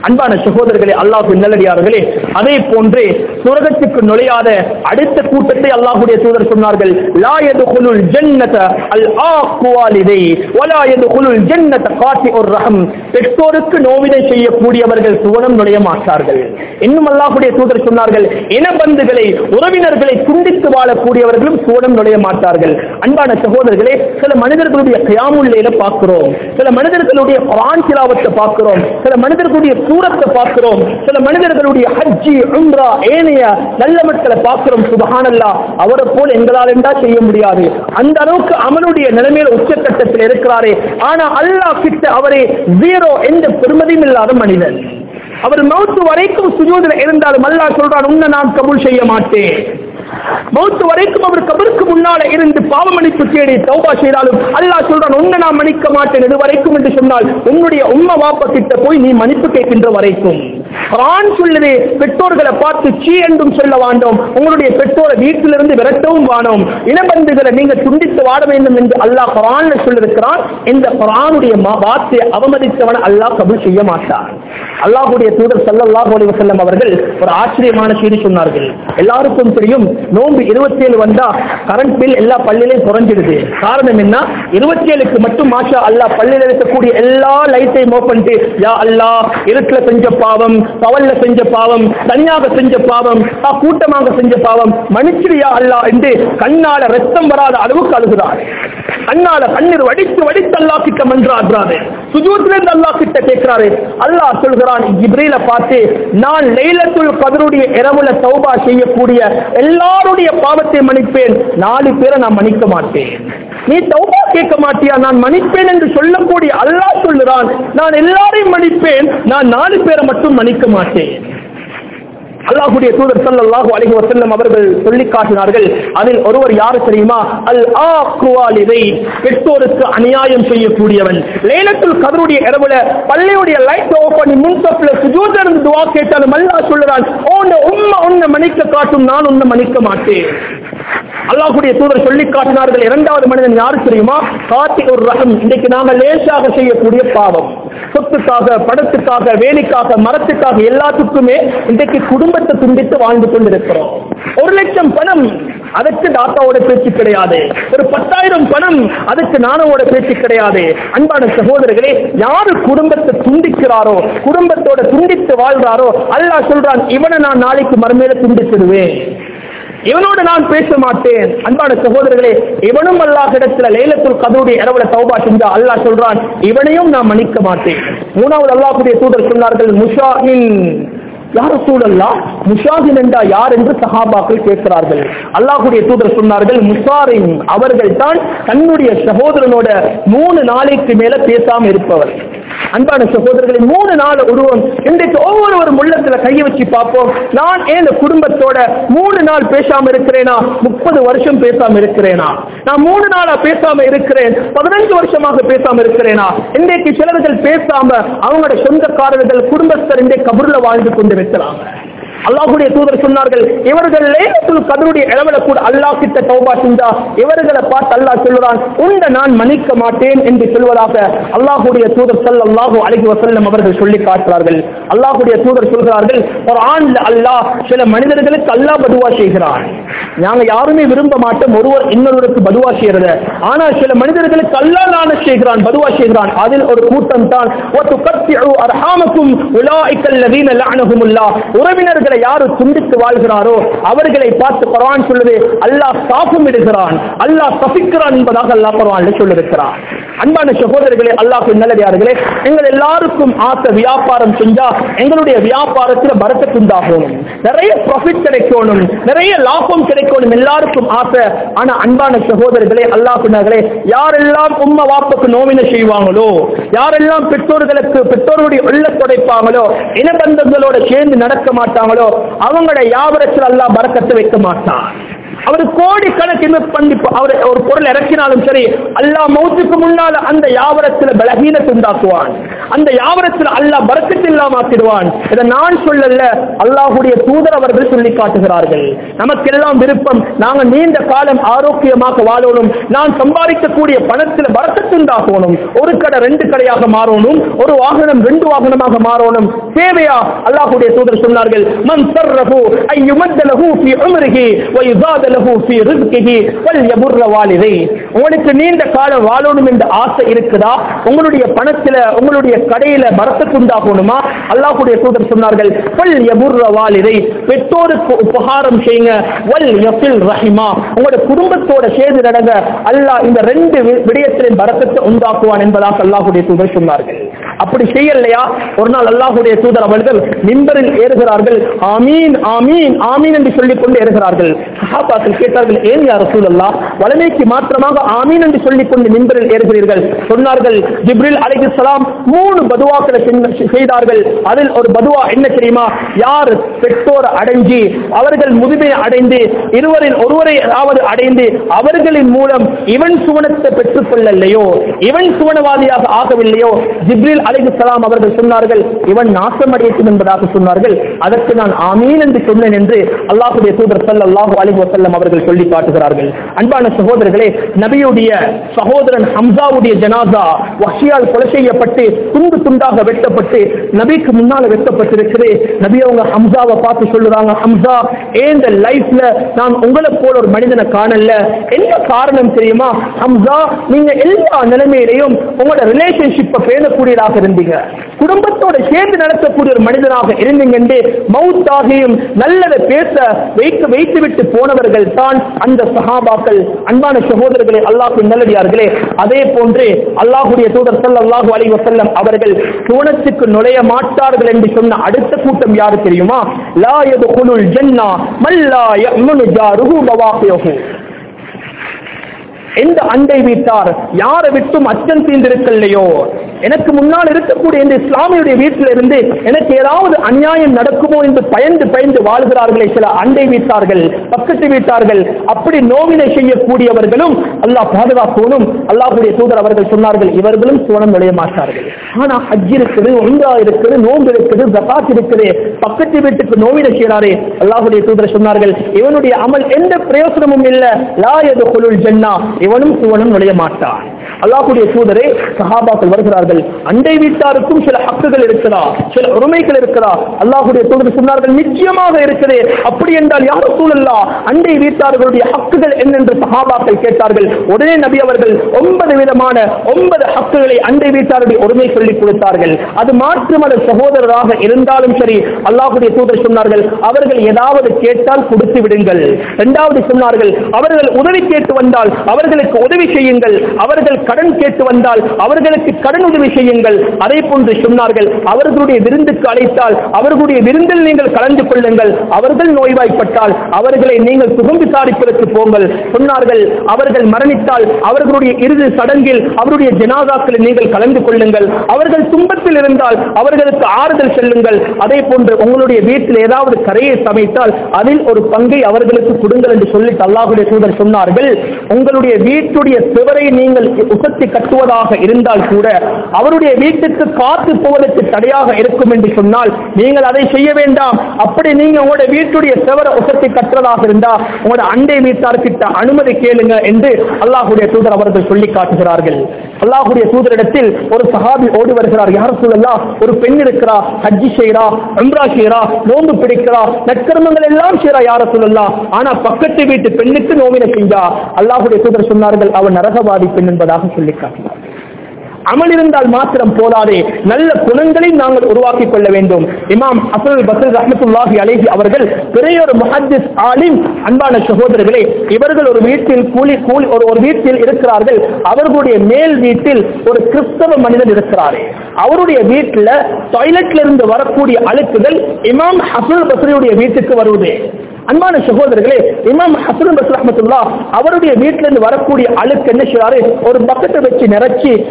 அன்பான சகோதரர்களே அல்லாஹு நல்லடியார்களே அதே போன்று சுரகத்துக்கு நுழையாத அடுத்த கூட்டத்தை அல்லாஹுடைய தூதர் சொன்னார்கள் லா யதுகுலுல் ஜன்னத அல் ஆக்குவாலிதை வலா யதுகுலுல் ஜன்னத காத்திஉர் ரஹம் பெற்றோருக்கு நோவினை செய்யக்கூடியவர்கள் சுவனம் நுழைய மாட்டார்கள் இன்னும் அல்லாஹுடைய தூதர் சொன்னார்கள் இனபந்துகளை உறவினர்களை துண்டித்து வாழக்கூடியவர்களும் சுவனம் நுழைய மாட்டார்கள் அன்பான சகோதரர்களே சில மனிதர்களுடைய கயாமுல்லையில பார்க்கிறோம் சில மனிதர்களுடைய குரான் திலாவத்தை பார்க்கிறோம் சில மனிதர்களுடைய சூரத்தை பார்க்கிறோம் சில மனிதர்களுடைய ஹஜ்ஜி உம்ரா ஏனைய நல்ல மக்களை பார்க்கிறோம் சுபஹானல்லா அவரை போல் எங்களால் என்றா செய்ய முடியாது அந்த அளவுக்கு அவனுடைய நிலைமையில உச்சக்கட்டத்தில் இருக்கிறாரே ஆனா அல்லாஹ் கிட்ட அவரே ஜீரோ எந்த பெருமதியும் இல்லாத மனிதன் அவர் மௌத்து வரைக்கும் சுஜூதில் இருந்தாலும் அல்லாஹ் சொல்றான் உன்னை நான் கபூல் செய்ய மாட்டேன் மௌத்து வரைக்கும் அவர் கபருக்கு முன்னால இருந்து பாவ மன்னிப்பு தேடி தௌபா செய்தாலும் அல்லாஹ் சொல்றான் உன்னை நான் மன்னிக்க மாட்டேன் இது வரைக்கும் என்று சொன்னால் உன்னுடைய உம்மா வாப்ப கிட்ட போய் நீ மன்னிப்பு கேட்கின்ற வரைக்கும் குரான் சொல்லுது பெற்றோர்களை பார்த்து சீ என்றும் சொல்ல வேண்டாம் உங்களுடைய பெற்றோரை வீட்டிலிருந்து விரட்டவும் வானோம் இனபந்துகளை நீங்க துண்டித்து வாட வேண்டும் என்று அல்லாஹ் குரான்ல சொல்லிருக்கிறான் இந்த குரானுடைய மா- வார்த்தையை அவமதித்தவன் அல்லாஹ் கபூல் செய்ய மாட்டார் அல்லாஹ்வுடைய தூதர் ஸல்லல்லாஹு அலைஹி வஸல்லம் அவர்கள் ஒரு ஆச்சரியமான செய்தி சொன்னார்கள் எல்லாருக்கும் தெரியும் நோன்பு 27 வந்தா கரண்ட் பில் எல்லா பள்ளியிலையும் குறைஞ்சிடுது காரணம் என்ன 27க்கு மட்டும் மாஷா அல்லாஹ் பள்ளியில் இருக்கக்கூடிய எல்லா லைட்டையும் ஓபன் பண்ணிட்டு யா அல்லாஹ் இருட்டுல செஞ்ச பாவம் பவல்ல செஞ்ச பாவம் தனியாக செஞ்ச பாவம் ஆ, கூட்டமாக செஞ்ச பாவம் மன்னிச்சிடு யா அல்லாஹ் என்று கண்ணால ரத்தம் வராத அளவுக்கு அழுகிறார் கண்ணால கண்ணீர் வடித்து வடித்து அல்லாஹ் கிட்ட மன்றாடுறாரு சுஜூத்ல இருந்து அல்லாஹ் கிட்ட கேட்கிறாரு அல்லாஹ் சொல்கிறான் ஜிப்ரீல பார்த்து நான் லைலத்துல் கதருடைய இரவுல தௌபா செய்யக்கூடிய எல்லாருடைய பாவத்தை மன்னிப்பேன் நாலு பேரை நான் மன்னிக்க மாட்டேன் நீ தௌபா கேட்க மாட்டியா நான் மன்னிப்பேன் என்று சொல்லக்கூடிய அல்லாஹ் சொல்லுறான் நான் எல்லாரையும் மன்னிப்பேன் நான் நாலு பேரை மட்டும் மன்னிக்க மாட்டேன் அல்லாஹ்வுடைய தூதர் ஸல்லல்லாஹு அலைஹி வஸல்லம் அவர்கள் சொல்லி காட்டினார்கள் அதில் ஒருவர் யார் தெரியுமா அல் ஆக்குவாலிதை பெற்றோருக்கு அநியாயம் செய்யக்கூடியவன் லைலத்துல் கதருடைய இரவுல பள்ளியுடைய லைட் ஆஃப் பண்ணி முன்சப்ல சுஜூத்ல இருந்து துஆ கேட்டாலும் அல்லாஹ் சொல்லுறான் உன்னை உம்மா உன்னை மன்னிக்க காட்டும் நான் உன்னை மன்னிக்க மாட்டேன் அல்லாஹ்வுடைய தூதர் சொல்லி காட்டினார்கள் இரண்டாவது மனிதன் யாரு தெரியுமா காத்தி ஒரு ரகம் இன்றைக்கு நாங்கள் லேசாக செய்யக்கூடிய பாவம் சொத்துக்காக படத்துக்காக வேலைக்காக மரத்துக்காக எல்லாத்துக்குமே இன்றைக்கு குடும்பத்தை துண்டித்து வாழ்ந்து கொண்டிருக்கிறோம் ஒரு லட்சம் பணம் அதற்கு டாட்டாவோட பேச்சு கிடையாது ஒரு பத்தாயிரம் பணம் அதுக்கு நானோட பேச்சு கிடையாது அன்பான சகோதரர்களே யாரு குடும்பத்தை துண்டிக்கிறாரோ குடும்பத்தோட துண்டித்து வாழ்றாரோ அல்லாஹ் சொல்றான் இவனை நான் நாளைக்கு மறுமையில துண்டிச்சிடுவேன் இவனோடு நான் பேச மாட்டேன் அன்பான சகோதரர்களே இவனும் அல்லாஹ் இடத்துல லைலத்துல் கதருடைய இரவுல தௌபா செஞ்சா அல்லாஹ் சொல்றான் இவனையும் நான் மன்னிக்க மாட்டேன் மூணாவது அல்லாஹ்வுடைய தூதர் சொன்னார்கள் முஷாஹின் யார் சூழல்லா முஷாஹின் என்றா யார் என்று சஹாபாக்கள் கேட்கிறார்கள் அல்லாஹ்வுடைய தூதர் சொன்னார்கள் முசாரின் அவர்கள் தான் தன்னுடைய சகோதரனோட மூணு நாளைக்கு மேல பேசாம இருப்பவர் அன்பான சகோதரர்களை மூணு நாள் உருவம் இன்றைக்கு ஒவ்வொருவரும் உள்ளத்துல கையை வச்சு பார்ப்போம் நான் ஏன் இந்த குடும்பத்தோட மூணு நாள் பேசாம இருக்கிறேனா முப்பது வருஷம் பேசாம இருக்கிறேனா நான் மூணு நாளா பேசாம இருக்கிறேன் பதினஞ்சு வருஷமாக பேசாம இருக்கிறேனா இன்றைக்கு சிலர்கள் பேசாம அவங்களோட சொந்தக்காரர்கள் குடும்பஸ்தர் இன்றைக்கு கபூர்ல வாழ்ந்து கொண்டிருக்கிறாங்க அல்லாஹ்வுடைய தூதர் சொன்னார்கள் இவர்கள் லேலத்துல் கதருடைய இளவல கூட அல்லாஹ் கிட்ட தௌபா செஞ்சா இவர்களை பார்த்து அல்லாஹ் சொல்கிறான் உண்ட நான் மன்னிக்க மாட்டேன் என்று சொல்வதாக அல்லாஹ்வுடைய தூதர் ஸல்லல்லாஹு அலைஹி வஸல்லம் அவர்கள் சொல்லி காட்டுறார்கள் அல்லாஹ்வுடைய தூதர் சொல்கிறார்கள் ஒரு ஆண்ல அல்லாஹ் சில மனிதர்களுக்கு அல்லாஹ் பதுவா செய்கிறான் நாங்க யாருமே விரும்ப மாட்டோம் ஒருவர் இன்னொருவருக்கு பதுவா செய்யறத ஆனா சில மனிதர்களுக்கு அல்லாஹ் லான செய்கிறான் பதுவா செய்கிறான் அதில் ஒரு கூட்டம் தான் அர்ஹாமக்கும் உலாய்க்கல் லதீன லஅனஹுமுல்லாஹ் உறவினர்களை யாரு துண்டித்து வாழ்கிறாரோ அவர்களை பார்த்து குர்ஆன் சொல்லுது அல்லாஹ் சாபம் இடுகிறான் அல்லாஹ் சபிக்கிறான் என்பதாக அல்லாஹ் குர்ஆன்ல சொல்லிருக்கிறான் அன்பான சகோதரர்களே அல்லாஹ் நல்லடியார்களே எங்கள் எல்லாருக்கும் ஆசை வியாபாரம் செஞ்சா எங்களுடைய வியாபாரத்தில் பரக்கத்து உண்டாகணும் நிறைய ப்ராஃபிட் கிடைக்கணும் நிறைய லாபம் கிடைக்கணும் எல்லாருக்கும் ஆசை ஆனா அன்பான சகோதரர்களே அல்லாஹ் சொன்னார்களே யாரெல்லாம் உம்ம வாப்புக்கு நோவினை செய்வாங்களோ யாரெல்லாம் பெற்றோர்களுக்கு பெற்றோருடைய உள்ள துடைப்பாங்களோ இனபந்தங்களோட சேர்ந்து நடக்க மாட்டாங்களோ அவங்களோட யாவரத்தில் அல்லாஹ் பறக்கத்தை வைக்க மாட்டான் அவர் கோடி கணக்கு இன்வெஸ்ட் பண்ணி அவர் ஒரு பொருள் இறக்கினாலும் சரி அல்லாஹ் மௌத்துக்கு முன்னால அந்த யாவரத்தில் பலகீனத்தை உண்டாக்குவான் அந்த யாவரத்தில் அல்லாஹ் பறக்கத்து இல்லாம ஆக்கிடுவான் இதை நான் சொல்லல அல்லாஹுடைய தூதர் அவர்கள் சொல்லி காட்டுகிறார்கள் நமக்கெல்லாம் விருப்பம் நாங்க நீண்ட காலம் ஆரோக்கியமாக வாழணும் நான் சம்பாதிக்கக்கூடிய பணத்தில் பறக்கத்து பறக்கத்துண்டாக்கணும் ஒரு கடை ரெண்டு கடையாக மாறணும் ஒரு வாகனம் ரெண்டு வாகனமாக மாறணும் தேவையா அல்லாஹ்வுடைய தூதர் சொன்னார்கள் மன் சர்ரஹு ஐ யுமத்தலஹு ஃபீ உம்ரிஹி வ யுஸாதலஹு ஃபீ ரிஸ்கிஹி வல் யபுர்ர வாலிதை உங்களுக்கு நீண்ட காலம் வாழணும் என்ற ஆசை இருக்குதா உங்களுடைய பணத்துல உங்களுடைய கடையில பறக்கத்துண்டாகணுமா அல்லாஹ்வுடைய தூதர் சொன்னார்கள் வல் யபுர்ர வாலிதை பெற்றோருக்கு உபகாரம் செய்யுங்க வல் யஃபில் ரஹிமா உங்களோட குடும்பத்தோட சேர்ந்து நடங்க அல்லாஹ் இந்த ரெண்டு வி- விடயத்திலும் பறக்கத்தை உண்டாக்குவான் என்பதாக அல்லாஹ்வுடைய தூதர் சொன்னார்கள் அப்படி செய்யலையா ஒரு நாள் அல்லாஹ்வுடைய தூதர் அவர்கள் மிம்பரில் ஏறுகிறார்கள் ஆமீன் ஆமீன் ஆமீன் என்று சொல்லிக் கொண்டு ஏறுகிறார்கள் சஹாபாக்கள் கேட்டார்கள் ஏன் யார் ரசூலல்லா வளமைக்கு மாத்திரமாக ஆமீன் என்று சொல்லிக் கொண்டு மிம்பரில் ஏறுகிறீர்கள் சொன்னார்கள் ஜிப்ரில் அலைஹிஸ்ஸலாம் மூணு பதுவாக்களை செஞ்ச- செய்தார்கள் அதில் ஒரு பதுவா என்ன தெரியுமா யார் பெற்றோர் அடைஞ்சு அவர்கள் முதுமையை அடைந்து இருவரில் ஒருவரை அதாவது அடைந்து அவர்களின் மூலம் இவன் சுவனத்தை பெற்றுக் கொள்ளலையோ இவன் சுவனவாதியாக ஆகவில்லையோ ஜிப்ரில் அலைஹிஸ்ஸலாம் அவர்கள் சொன்னார்கள் இவன் நாசமடையட்டும் என்பதாக சொன்னார்கள் அதற்கு நான் ஆமீன் என்று சொன்னேன் என்று அல்லாஹுடைய தூதர் ஸல்லல்லாஹு அலைஹி வஸல்லம் அவர்கள் சொல்லி காட்டுகிறார்கள் அன்பான சகோதரர்களே நபியுடைய சகோதரன் ஹம்சாவுடைய ஜனாசா வஹ்ஷியால் கொலை செய்யப்பட்டு துண்டு துண்டாக வெட்டப்பட்டு நபிக்கு முன்னால் வெட்டப்பட்டிருக்கிறது நபி அவங்க ஹம்சாவை பார்த்து சொல்லுறாங்க ஹம்சா ஏந்த லைஃப்ல நான் உங்களை போல ஒரு மனிதனை காணல என்ன காரணம் தெரியுமா ஹம்சா நீங்க எல்லா நிலைமையிலையும் உங்களோட ரிலேஷன்ஷிப்பை பேணக்கூடியதாக இருந்தீங்க குடும்பத்தோட சேர்ந்து நடத்தக்கூடிய ஒரு மனிதனாக இருந்தீங்க என்று மவுத்தாகியும் நல்லதை பேச வைக்க வைத்து விட்டு போனவர்கள் தான் அந்த சஹாபாக்கள் அன்பான சகோதரர்களே அல்லாஹ்வின் நல்லடியார்களே அதே போன்று அல்லாஹ்வுடைய தூதர் ஸல்லல்லாஹு அலைஹி வஸல்லம் அவர்கள் சுவனத்துக்கு நுழைய மாட்டார்கள் என்று சொன்ன அடுத்த கூட்டம் யாரு தெரியுமா லா யதுகுலுல் ஜன்னா மல்லா யமுனு ஜாருஹு பவாஹியஹு எந்த அண்டை வீட்டார் யாரை விட்டும் அச்சம் தீர்ந்திருக்கலையோ எனக்கு முன்னால் இருக்கக்கூடிய இந்த இஸ்லாமியுடைய வீட்டில் இருந்து எனக்கு ஏதாவது அநியாயம் நடக்குமோ என்று பயந்து பயந்து வாழ்கிறார்களே சில அண்டை வீட்டார்கள் பக்கத்து வீட்டார்கள் அப்படி நோவினை செய்யக்கூடியவர்களும் அல்லாஹ் பாதுகாக்கணும் அல்லாஹ்வுடைய தூதர் அவர்கள் சொன்னார்கள் இவர்களும் சுவனம் நுழைய மாட்டார்கள் ஆனா ஹஜ் இருக்குது உங்கா இருக்குது நோன்பு இருக்குது ஜகாத் இருக்குது பக்கத்து வீட்டுக்கு நோவினை செய்கிறாரே அல்லாஹ்வுடைய தூதர் சொன்னார்கள் இவனுடைய அமல் எந்த பிரயோசனமும் இல்ல லா யதுகுலுல் ஜன்னா இவனும் சுவனம் நுழைய மாட்டான் அல்லாஹ்வுடைய தூதரே சஹாபாக்கள் வருகிறார்கள் அண்டை வீட்டாருக்கும் சில ஹக்குகள் இருக்கிறா சில உரிமைகள் இருக்கிறா அல்லாஹ்வுடைய தூதர் சொன்னார்கள் நிச்சயமாக இருக்குது அப்படி என்றால் யார் சூழல்லா அண்டை வீட்டார்களுடைய ஹக்குகள் என்னென்று சஹாபாக்கள் கேட்டார்கள் உடனே நபி அவர்கள் ஒன்பது விதமான ஒன்பது ஹக்குகளை அண்டை வீட்டாருடைய உரிமை சொல்லிக் கொடுத்தார்கள் அது மாற்றுமத சகோதரராக இருந்தாலும் சரி அல்லாஹ்வுடைய தூதர் சொன்னார்கள் அவர்கள் ஏதாவது கேட்டால் கொடுத்து விடுங்கள் இரண்டாவது சொன்னார்கள் அவர்கள் உதவி கேட்டு வந்தால் அவர்களுக்கு உதவி செய்யுங்கள் அவர்கள் கடன் கேட்டு வந்தால் அவர்களுக்கு கடன் உதவி செய்யுங்கள் அதே போன்று சொன்னார்கள் அவர்களுடைய விருந்துக்கு அழைத்தால் அவர்களுடைய விருந்தில் நீங்கள் கலந்து கொள்ளுங்கள் அவர்கள் நோய்வாய்ப்பட்டால் அவர்களை நீங்கள் சுகம் விசாரிப்பதற்கு போங்கள் சொன்னார்கள் அவர்கள் மரணித்தால் அவர்களுடைய இறுதி சடங்கில் அவருடைய ஜனாதாக்களில் நீங்கள் கலந்து கொள்ளுங்கள் அவர்கள் துன்பத்தில் இருந்தால் அவர்களுக்கு ஆறுதல் செல்லுங்கள் அதே போன்று உங்களுடைய வீட்டில் ஏதாவது கரையை சமைத்தால் அதில் ஒரு பங்கை அவர்களுக்கு கொடுங்கள் என்று சொல்லிட்டு அல்லாஹுடைய தூதர் சொன்னார்கள் உங்களுடைய வீட்டுடைய சுவரை நீங்கள் உசத்தி கட்டுவதாக இருந்தால் கூட அவருடைய வீட்டுக்கு காத்து போவதற்கு தடையாக இருக்கும் என்று சொன்னால் நீங்கள் அதை செய்ய வேண்டாம் அப்படி நீங்க உங்களுடைய வீட்டுடைய சுவரை உசத்தி கட்டுறதாக இருந்தா உங்களுடைய அண்டை வீட்டார்கிட்ட அனுமதி கேளுங்க என்று அல்லாஹுடைய தூதர் அவர்கள் சொல்லி காட்டுகிறார்கள் அல்லாஹுடைய தூதரிடத்தில் ஒரு சஹாபி ஓடி வருகிறார் யார் சொல்லலாம் ஒரு பெண் இருக்கிறா ஹஜ்ஜி செய்யறா உம்ரா செய்யறா நோன்பு பிடிக்கிறா நற்கர்மங்கள் எல்லாம் செய்யறா யார சொல்லலாம் ஆனா பக்கத்து வீட்டு பெண்ணுக்கு நோவினை செஞ்சா அல்லாஹுடைய தூதர் சொன்னார்கள் அவன் நரகவாதி பெண் என்பதாக சொல்லி காட்டினார் அமல் இருந்தால் மாத்திரம் போதாதே நல்ல குணங்களை நாங்கள் உருவாக்கிக் கொள்ள வேண்டும் இமாம் அசல் பசல் ரஹமத்துல்லாஹி அலைஹி அவர்கள் பெரிய ஒரு முஹத்திஸ் ஆலிம் அன்பான சகோதரர்களே இவர்கள் ஒரு வீட்டில் கூலி கூலி ஒரு ஒரு வீட்டில் இருக்கிறார்கள் அவர்களுடைய மேல் வீட்டில் ஒரு கிறிஸ்தவ மனிதன் இருக்கிறாரே அவருடைய வீட்டில் டாய்லெட்ல இருந்து வரக்கூடிய அழுக்குகள் இமாம் ஹசல் பசரியுடைய வீட்டுக்கு வருவது அன்பான சகோதரர்களே இமாம் ஹசன் பஸ் ரஹமத்துல்லா அவருடைய வீட்டில இருந்து வரக்கூடிய அழுக்கு என்ன செய்றாரு ஒரு பக்கெட்டை வச்சு நிறைச்சி ஒவ்வொரு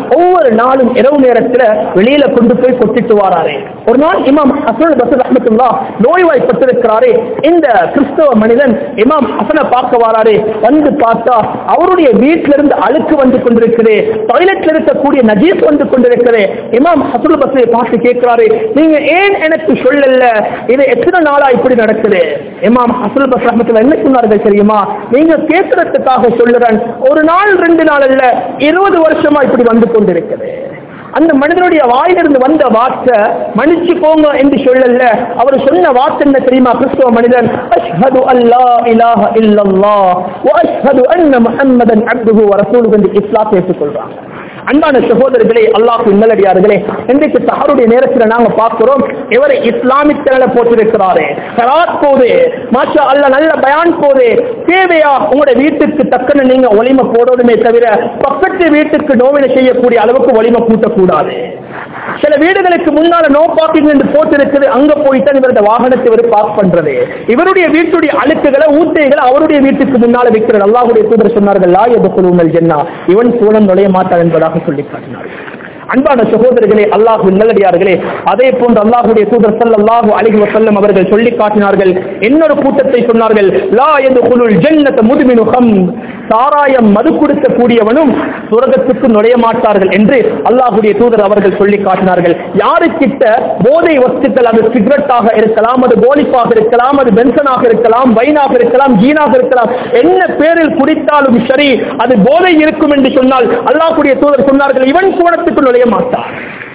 ஒவ்வொரு நாளும் இரவு நேரத்துல வெளியில கொண்டு போய் கொட்டிட்டு வராரு ஒரு நாள் இமாம் ஹசன் பசர் ரஹமத்துல்லா நோய்வாய்ப்பட்டிருக்கிறாரே இந்த கிறிஸ்தவ மனிதன் இமாம் ஹசனை பார்க்க வராரு வந்து பார்த்தா அவருடைய வீட்டில இருந்து அழுக்கு வந்து கொண்டிருக்குது டாய்லெட்ல இருக்கக்கூடிய நஜீஸ் வந்து கொண்டிருக்குது இமாம் ஹசன் பசரை பார்த்து கேட்கிறாரு நீங்க ஏன் எனக்கு சொல்லல இது எத்தனை நாளா இப்படி நடக்குது இமாம் ஹசன் பஸ் ரஹமத்துல என்ன சொன்னார்கள் தெரியுமா நீங்க கேட்கறதுக்காக சொல்லுறேன் ஒரு நாள் ரெண்டு நாள் அல்ல இருபது வருஷமா இப்படி வந்து கொண்டிருக்குது அந்த மனிதனுடைய வாயிலிருந்து வந்த வார்த்தை மன்னிச்சு போங்க என்று சொல்லல அவர் சொன்ன வார்த்தை என்ன தெரியுமா கிறிஸ்தவ மனிதன் அஷ்ஹது அல்லா இலாஹ இல்லல்லாஹ் வ அஷ்ஹது அன்ன முஹம்மதன் அப்துஹு வ ரசூலுஹு என்று இஸ்லாம் ஏற்றுக்கொள்றாங்க அன்பான சகோதரர்களே அல்லாஹ் நல்லடியார்களே இன்றைக்கு சஹருடைய நேரத்தில் நாங்க பார்க்கிறோம் இவரை இஸ்லாமிக் சேனல போட்டிருக்கிறாரு சலாத் போது மாஷா அல்ல நல்ல பயான் போது தேவையா உங்களுடைய வீட்டுக்கு தக்கன நீங்க ஒளிமை போடணுமே தவிர பக்கத்து வீட்டுக்கு நோவினை செய்யக்கூடிய அளவுக்கு ஒளிமை கூட்டக்கூடாது சில வீடுகளுக்கு முன்னால நோ பார்க்கிங் என்று போட்டிருக்குது அங்க போயிட்டு இவருடைய வாகனத்தை இவர் பார்க் பண்றது இவருடைய வீட்டுடைய அழுக்குகளை ஊத்தைகளை அவருடைய வீட்டுக்கு முன்னால வைக்கிறது அல்லாஹுடைய தூதர் சொன்னார்கள் லா எதுக்குழுங்கள் ஜென்னா இவன் சூழல் நுழைய மாட்டான் என்பதாக சொல்லி காட்டினார்கள் அன்பான சகோதரர்களே அல்லாஹு நல்லடியார்களே அதே போன்று அல்லாஹுடைய தூதர் ஸல்லல்லாஹு அலைஹி வஸல்லம் அவர்கள் சொல்லி காட்டினார்கள் இன்னொரு கூட்டத்தை சொன்னார்கள் லா யதுகுலுல் ஜன்னத முதுமினு கம் சாராயம் மது குடிக்க கூடியவனும் சுரகத்துக்கு நுழைய மாட்டார்கள் என்று அல்லாஹுடைய தூதர் அவர்கள் சொல்லி காட்டினார்கள் யாருக்கிட்ட போதை வஸ்துக்கள் அது சிகரெட்டாக இருக்கலாம் அது கோலிப்பாக இருக்கலாம் அது பென்சனாக இருக்கலாம் வைனாக இருக்கலாம் ஜீனாக இருக்கலாம் என்ன பேரில் குடித்தாலும் சரி அது போதை இருக்கும் என்று சொன்னால் அல்லாஹுடைய தூதர் சொன்னார்கள் இவன் சூழத்துக்கு நுழைய மாட்டான்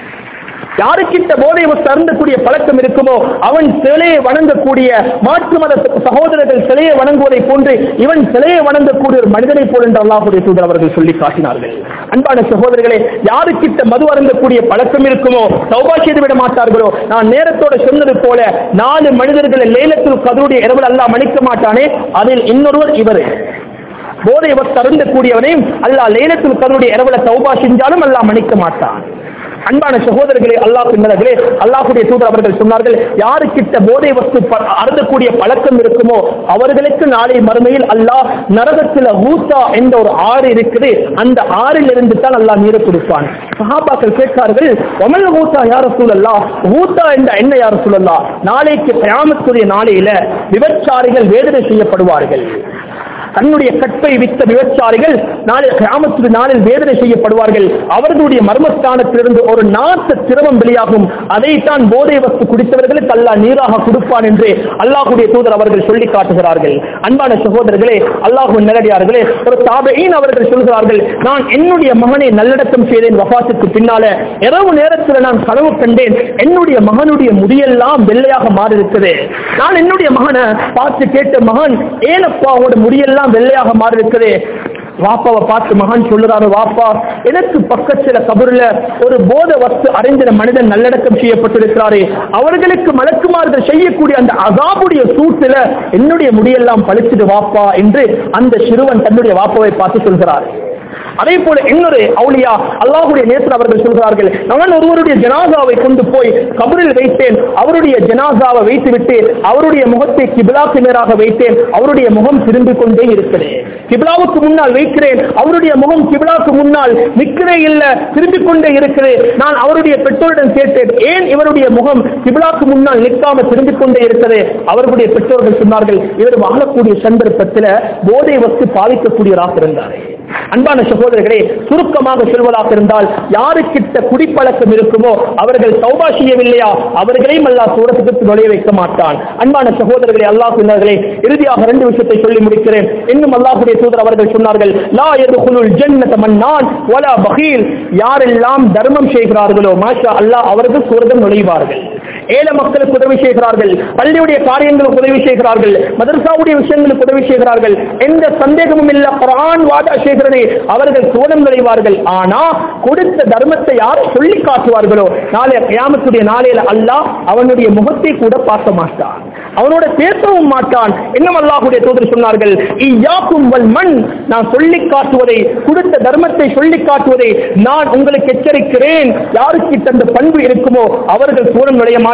யாருக்கிட்ட போதை வஸ்து அருந்தக்கூடிய பழக்கம் இருக்குமோ அவன் சிலையை வணங்கக்கூடிய மாற்று மத சகோதரர்கள் சிலையை வணங்குவதை போன்று இவன் சிலையை வணங்கக்கூடிய ஒரு மனிதனை போல் என்று அல்லாஹுடைய தூதர் அவர்கள் சொல்லி காட்டினார்கள் அன்பான சகோதரர்களே யாருக்கிட்ட மது அருந்தக்கூடிய பழக்கம் இருக்குமோ சௌபா செய்து விட மாட்டார்களோ நான் நேரத்தோட சொன்னது போல நாலு மனிதர்களை லேலத்தில் கதருடைய இரவல் அல்லாஹ் மன்னிக்க மாட்டானே அதில் இன்னொருவர் இவர் போதை வஸ்து அருந்தக்கூடியவனையும் அல்லாஹ் லேலத்தில் கதருடைய இரவல சௌபா செஞ்சாலும் அல்லாஹ் மன்னிக்க மாட்டான் அன்பான சகோதரர்களே அல்லாஹ் பின்னர்களே அல்லாஹுடைய தூதர் அவர்கள் சொன்னார்கள் யாருக்கிட்ட போதை வஸ்து ப- அருந்தக்கூடிய பழக்கம் இருக்குமோ அவர்களுக்கு நாளை மறுமையில் அல்லாஹ் நரகத்தில் ஊத்தா என்ற ஒரு ஆறு இருக்குது அந்த ஆறில் இருந்து தான் அல்லாஹ் நீரை கொடுப்பான் சஹாபாக்கள் கேட்கிறார்கள் ஒமல் ஊத்தா யார சூழல்லா ஊத்தா என்ற என்ன யார சூழல்லா நாளைக்கு கியாமத்துடைய நாளையில விபச்சாரிகள் வேதனை செய்யப்படுவார்கள் தன்னுடைய கற்பை வித்த விபச்சாரிகள் நாளை கிராமத்து நாளில் வேதனை செய்யப்படுவார்கள் அவர்களுடைய மர்மஸ்தானத்திலிருந்து ஒரு நாத்த திரவம் வெளியாகும் அதைத்தான் போதை வஸ்து குடித்தவர்களுக்கு அல்லாஹ் நீராக கொடுப்பான் என்று அல்லாஹுடைய தூதர் அவர்கள் சொல்லி காட்டுகிறார்கள் அன்பான சகோதரர்களே அல்லாஹு நல்லடியார்களே ஒரு தாபையின் அவர்கள் சொல்கிறார்கள் நான் என்னுடைய மகனை நல்லடக்கம் செய்தேன் வபாத்துக்கு பின்னால இரவு நேரத்தில் நான் கனவு கண்டேன் என்னுடைய மகனுடைய முடியெல்லாம் வெள்ளையாக மாறி இருக்குது நான் என்னுடைய மகனை பார்த்து கேட்ட மகன் ஏனப்பா அவனோட முடியெல்லாம் வெள்ளையாக மாறி இருக்குது வாப்பாவை பார்த்து மகன் சொல்லுறாரு வாப்பா எனக்கு பக்கத்துல கபருல ஒரு போத வஸ்து அறிந்தின மனிதன் நல்லடக்கம் செய்யப்பட்டிருக்கிறாரே அவர்களுக்கு மலக்குமார்கள் செய்யக்கூடிய அந்த அகாபுடைய சூட்டுல என்னுடைய முடியெல்லாம் பழிச்சுது வாப்பா என்று அந்த சிறுவன் தன்னுடைய வாப்பாவை பார்த்து சொல்கிறார் அதே போல இன்னொரு அவுலியா அல்லாஹுடைய நேசர் அவர்கள் சொல்கிறார்கள் நான் ஒருவருடைய ஜனாசாவை கொண்டு போய் கபரில் வைத்தேன் அவருடைய ஜனாசாவை வைத்துவிட்டு அவருடைய முகத்தை கிபிலாக்கு நேராக வைத்தேன் அவருடைய முகம் திரும்பிக் கொண்டே இருக்கிறது கிபிலாவுக்கு முன்னால் வைக்கிறேன் அவருடைய முகம் கிபிலாக்கு முன்னால் நிற்கிறே இல்ல திரும்பிக் கொண்டே இருக்கிறது நான் அவருடைய பெற்றோரிடம் கேட்டேன் ஏன் இவருடைய முகம் கிபிலாக்கு முன்னால் நிற்காம திரும்பிக் கொண்டே இருக்கிறது அவர்களுடைய பெற்றோர்கள் சொன்னார்கள் இவர் வாழக்கூடிய சந்தர்ப்பத்தில் போதை வஸ்து பாதிக்கக்கூடியவராக இருந்தார் அன்பான சகோதரர்களே சுருக்கமாக சொல்வதாக இருந்தால் யாருக்கிட்ட குடிப்பழக்கம் இருக்குமோ அவர்கள் சௌபா செய்யவில்லையா அவர்களையும் அல்லாஹ் சூரத்துக்கு நுழைய வைக்க மாட்டான் அன்பான சகோதரர்களே அல்லாஹ் சொன்னார்களே இறுதியாக ரெண்டு விஷயத்தை சொல்லி முடிக்கிறேன் இன்னும் அல்லாஹுடைய தூதர் அவர்கள் சொன்னார்கள் லா எதுகுலுல் ஜன்னத மன்னான் வலா பகீல் யாரெல்லாம் தர்மம் செய்கிறார்களோ மாஷா அல்லாஹ் அவர்கள் சூரதம் நுழைவார்கள் ஏழை மக்களுக்கு உதவி செய்கிறார்கள் பள்ளியுடைய காரியங்களுக்கு உதவி செய்கிறார்கள் மதரசாவுடைய விஷயங்களுக்கு உதவி செய்கிறார்கள் எந்த சந்தேகமும் இல்ல குரான் வாதா செய்கிறதே அவர்கள் சோழம் நுழைவார்கள் ஆனா கொடுத்த தர்மத்தை யார் சொல்லி காட்டுவார்களோ நாளைய கியாமத்துடைய நாளையில அல்லாஹ் அவனுடைய முகத்தை கூட பார்க்க மாட்டான் அவனோட பேசவும் மாட்டான் இன்னும் அல்லாஹுடைய தூதர் சொன்னார்கள் இய்யாக்கும் வல் மண் நான் சொல்லி காட்டுவதை கொடுத்த தர்மத்தை சொல்லி காட்டுவதை நான் உங்களுக்கு எச்சரிக்கிறேன் யாருக்கு அந்த பண்பு இருக்குமோ அவர்கள் சூழல் நுழைய மாட்டார்கள்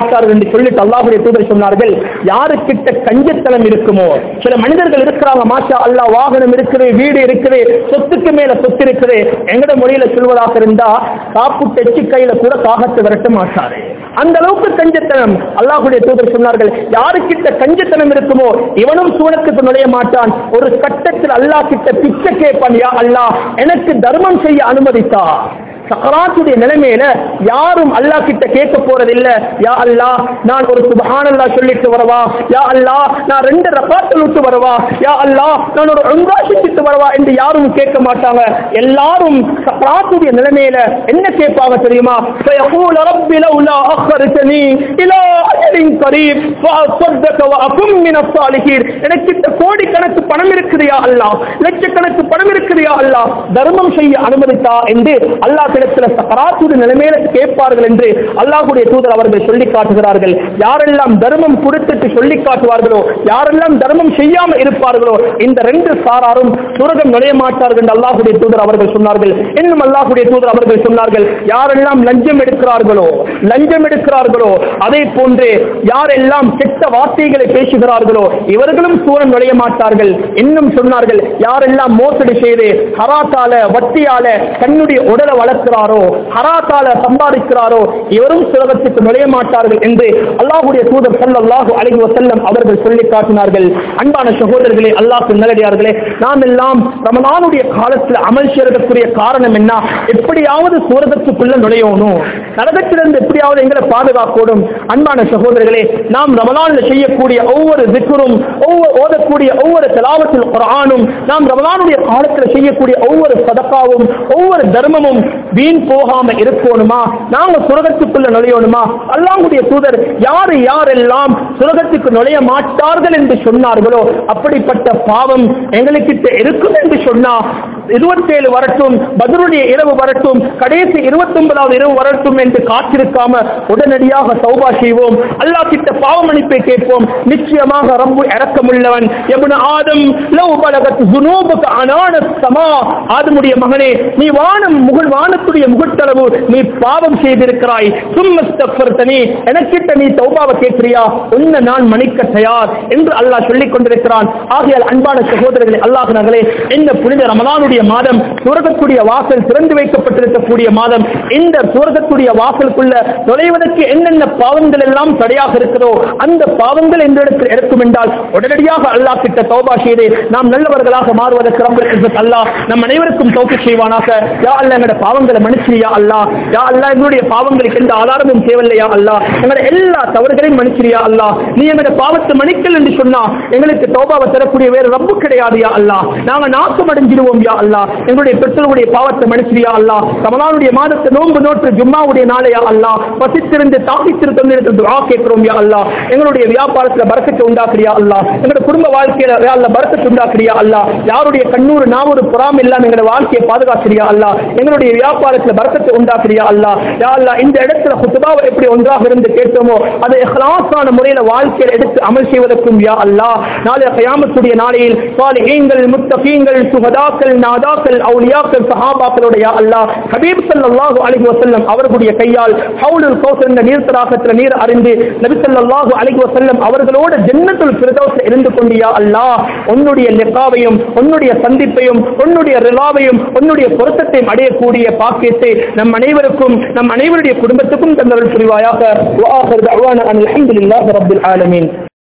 மாட்டார்கள் என்று சொல்லிட்டு அல்லாஹுடைய தூதர் சொன்னார்கள் யாருக்கிட்ட கஞ்சத்தனம் இருக்குமோ சில மனிதர்கள் இருக்கிறாங்க மாஷா அல்லாஹ் வாகனம் இருக்குது வீடு இருக்குது சொத்துக்கு மேல சொத்து இருக்குது எங்கட மொழியில சொல்வதாக இருந்தா சாப்பிட்டு எச்சி கையில கூட காகத்தை விரட்ட மாட்டாரு அந்த அளவுக்கு கஞ்சத்தனம் அல்லாஹுடைய தூதர் சொன்னார்கள் யாருக்கிட்ட கஞ்சத்தனம் இருக்குமோ இவனும் சூனத்துக்கு நுழைய மாட்டான் ஒரு கட்டத்தில் அல்லாஹ் கிட்ட பிச்சை கேட்பான் யா அல்லாஹ் எனக்கு தர்மம் செய்ய அனுமதித்தா சக்கராத்துடைய நிலைமையில யாரும் அல்லாஹ் கிட்ட கேட்க போறதில்ல யா அல்லாஹ் நான் ஒரு சுபஹானல்லா சொல்லிட்டு வரவா யா அல்லாஹ் நான் ரெண்டு ரக்காத்தில் விட்டு வரவா யா அல்லாஹ் நான் ஒரு உம்ரா செஞ்சுட்டு வரவா என்று யாரும் கேட்க மாட்டாங்க எல்லாரும் சக்கராத்துடைய நிலைமையில என்ன கேட்பாங்க தெரியுமா فيقول رب لولا أخرتني إلى أجل قريب فأصدق وأكن من الصالحين எனக்கு இந்த கோடிக்கணக்கு பணம் இருக்குதுயா அல்லாஹ் லட்சக்கணக்கு பணம் இருக்குதுயா அல்லாஹ் தர்மம் செய்ய அனுமதித்தா என்று அல்லாஹ் கிடத்துல சக்கராத்துடைய நிலைமையில கேட்பார்கள் என்று அல்லாஹுடைய தூதர் அவர்கள் சொல்லி காட்டுகிறார்கள் யாரெல்லாம் தர்மம் கொடுத்துட்டு சொல்லி காட்டுவார்களோ யாரெல்லாம் தர்மம் செய்யாம இருப்பார்களோ இந்த ரெண்டு சாராரும் சுரகம் நுழைய மாட்டார்கள் என்று அல்லாஹுடைய தூதர் அவர்கள் சொன்னார்கள் இன்னும் அல்லாஹுடைய தூதர் அவர்கள் சொன்னார்கள் யாரெல்லாம் லஞ்சம் எடுக்கிறார்களோ லஞ்சம் எடுக்கிறார்களோ அதே போன்று யாரெல்லாம் கெட்ட வார்த்தைகளை பேசுகிறார்களோ இவர்களும் சூரம் நுழைய மாட்டார்கள் இன்னும் சொன்னார்கள் யாரெல்லாம் மோசடி செய்து ஹராத்தால வட்டியால தன்னுடைய உடலை வளர்க்கிறாரோ ஹராத்தால சம்பாதிக்கிறாரோ இவரும் சுலகத்துக்கு நுழைய மாட்டார்கள் என்று அல்லாஹுடைய தூதர் ஸல்லல்லாஹு அலைஹி வஸல்லம் அவர்கள் சொல்லி காட்டினார்கள் அன்பான சகோதரர்களே அல்லாஹ் நல்லடியார்களே நாம் எல்லாம் ரமலானுடைய காலத்தில் அமல் செய்யறதுக்குரிய காரணம் என்ன எப்படியாவது சூரகத்துக்குள்ள நுழையணும் நரகத்திலிருந்து எப்படியாவது எங்களை பாதுகாக்கணும் அன்பான சகோதரர்களே நாம் ரமலான்ல செய்யக்கூடிய ஒவ்வொரு திக்கரும் ஒவ்வொரு ஓதக்கூடிய ஒவ்வொரு தலாவத்தில் குரானும் நாம் ரமலானுடைய காலத்தில் செய்யக்கூடிய ஒவ்வொரு சதக்காவும் ஒவ்வொரு தர்மமும் வீண் போகாம இருக்கணுமா நாங்க சுரகத்துக்குள்ள நுழையணுமா அல்லாஹ்வுடைய தூதர் யாரு யாரெல்லாம் சுரகத்துக்கு நுழைய மாட்டார்கள் என்று சொன்னார்களோ அப்படிப்பட்ட பாவம் எங்களுக்கிட்ட இருக்கும் என்று சொன்னா இருபத்தேழு வரட்டும் பதிலுடைய இரவு வரட்டும் கடைசி இருபத்தி ஒன்பதாவது இரவு வரட்டும் என்று காத்திருக்காம உடனடியாக சௌபா செய்வோம் அல்லாஹ் கிட்ட பாவ மன்னிப்பை கேட்போம் நிச்சயமாக ரப்பு இறக்கமுள்ளவன் எபுன ஆதம் லவ் பலகத் ஜுனூபுக்கு அனான சமா ஆதமுடைய மகனே நீ வானம் முகழ் வானத்துடைய முகட்டளவு நீ பாவம் செய்திருக்கிறாய் சும்மஸ்தஃபர்தனி எனக்கிட்ட நீ தௌபாவை கேட்கிறியா உன்னை நான் மன்னிக்க தயார் என்று அல்லாஹ் சொல்லிக் கொண்டிருக்கிறான் ஆகையால் அன்பான சகோதரர்களே அல்லாஹ் நகலே இந்த புனித ரமலானுடைய மாதம் சுரகக்கூடிய வாசல் திறந்து வைக்கப்பட்டிருக்கக்கூடிய மாதம் இந்த சுரகக்கூடிய வாசலுக்குள்ள நுழைவதற்கு என்னென்ன பாவங்கள் எல்லாம் தடையாக இருக்கிறதோ அந்த பாவங்கள் எந்த இடத்தில் இருக்கும் என்றால் உடனடியாக அல்லாஹ் கிட்ட தௌபா செய்து நாம் நல்லவர்களாக மாறுவதற்கு ரப்பல் இஸ்ஸத் அல்லாஹ் நம் அனைவருக்கும் தௌஃபீக் செய்வானாக யா அல்லாஹ் எங்களுடைய பாவங்களை மன்னிச்சிரியா அல்லாஹ் யா அல்லாஹ் எங்களுடைய பாவங்களுக்கு எந்த ஆதாரமும் தேவையில்லையா அல்லாஹ் எங்களுடைய எல்லா தவறுகளையும் மன்னிச்சிரியா அல்லாஹ் நீ எங்களுடைய பாவத்தை மன்னிக்கல் என்று சொன்னா எங்களுக்கு தௌபாவை தரக்கூடிய வேறு ரப்பு கிடையாது யா அல்லாஹ் நாங்க நாசம் அடைஞ்சிருவோம் யா அல்லாஹ் எங்களுடைய பெற்றோருடைய பாவத்தை மன்னிச்சிரியா அல்லாஹ் ரமலானுடைய மாதத்தை நோன்பு நோற்று ஜும்மாவுடைய நாளையா அல்லாஹ் பசித்திருந்து தாக்கித்திருந்து துஆ கேட்கிறோம் யா அல்லாஹ் எங்களுடைய வியாபாரத்துல பரக்கத்தை உண்டாக்குறியா அல்லாஹ் எங்களுடைய குடும்ப வாழ்க்கையில யா அல்லாஹ் பரக்கத்தை உண்டாக்குறியா அல்லாஹ் யாருடைய கண்ணூர் நாவொரு புறாம் இல்லாம எங்களுடைய வாழ்க்கையை பாதுகாக்கிறியா அல்லாஹ் எங்களுடைய வியாபாரத்துல பரக்கத்தை உண்டாக்குறியா அல்லாஹ் யா அல்லாஹ் இந்த இடத்துல குத்துபாவை எப்படி ஒன்றாக இருந்து கேட்டோமோ அதை இஹ்லாஸான முறையில வாழ்க்கையில் எடுத்து அமல் செய்வதற்கும் யா அல்லாஹ் நாளைய கயாமத்துடைய நாளையில் சாலிஹீன்கள் முத்தகீன்கள் சுகதாக்கள் நாதாக்கள் அவுலியாக்கள் சஹாபாக்களுடைய யா அல்லாஹ் ஹபீப் ஸல்லல்லாஹு அலைஹி வஸல்லம் அவர்களுடைய கையால் ஹவுலுல் கௌசர் என்ற நீர் தடாகத்தில் நீர் அறிந்து நபி ஸல்லல்லாஹு அலைஹி வஸல்லம் அவர்களோட ஜன்னத்துல் ஃபிர்தௌஸ் இருந்து கொண்டு யா அல்லாஹ் உன்னுடைய லிகாவையும் உன்னுடைய சந்திப்பையும் உன்னுடைய ரிலாவையும் உன்னுடைய பொருத்தத்தையும் அடையக்கூடிய பாக்கியத்தை நம் அனைவருக்கும் நம் அனைவருடைய குடும்பத்துக்கும் தந்தவர்கள் புரிவாயாக வஆஹிர் தஅவானா அனில் ஹம்துலில்லாஹி ரப்பில் ஆலமீன்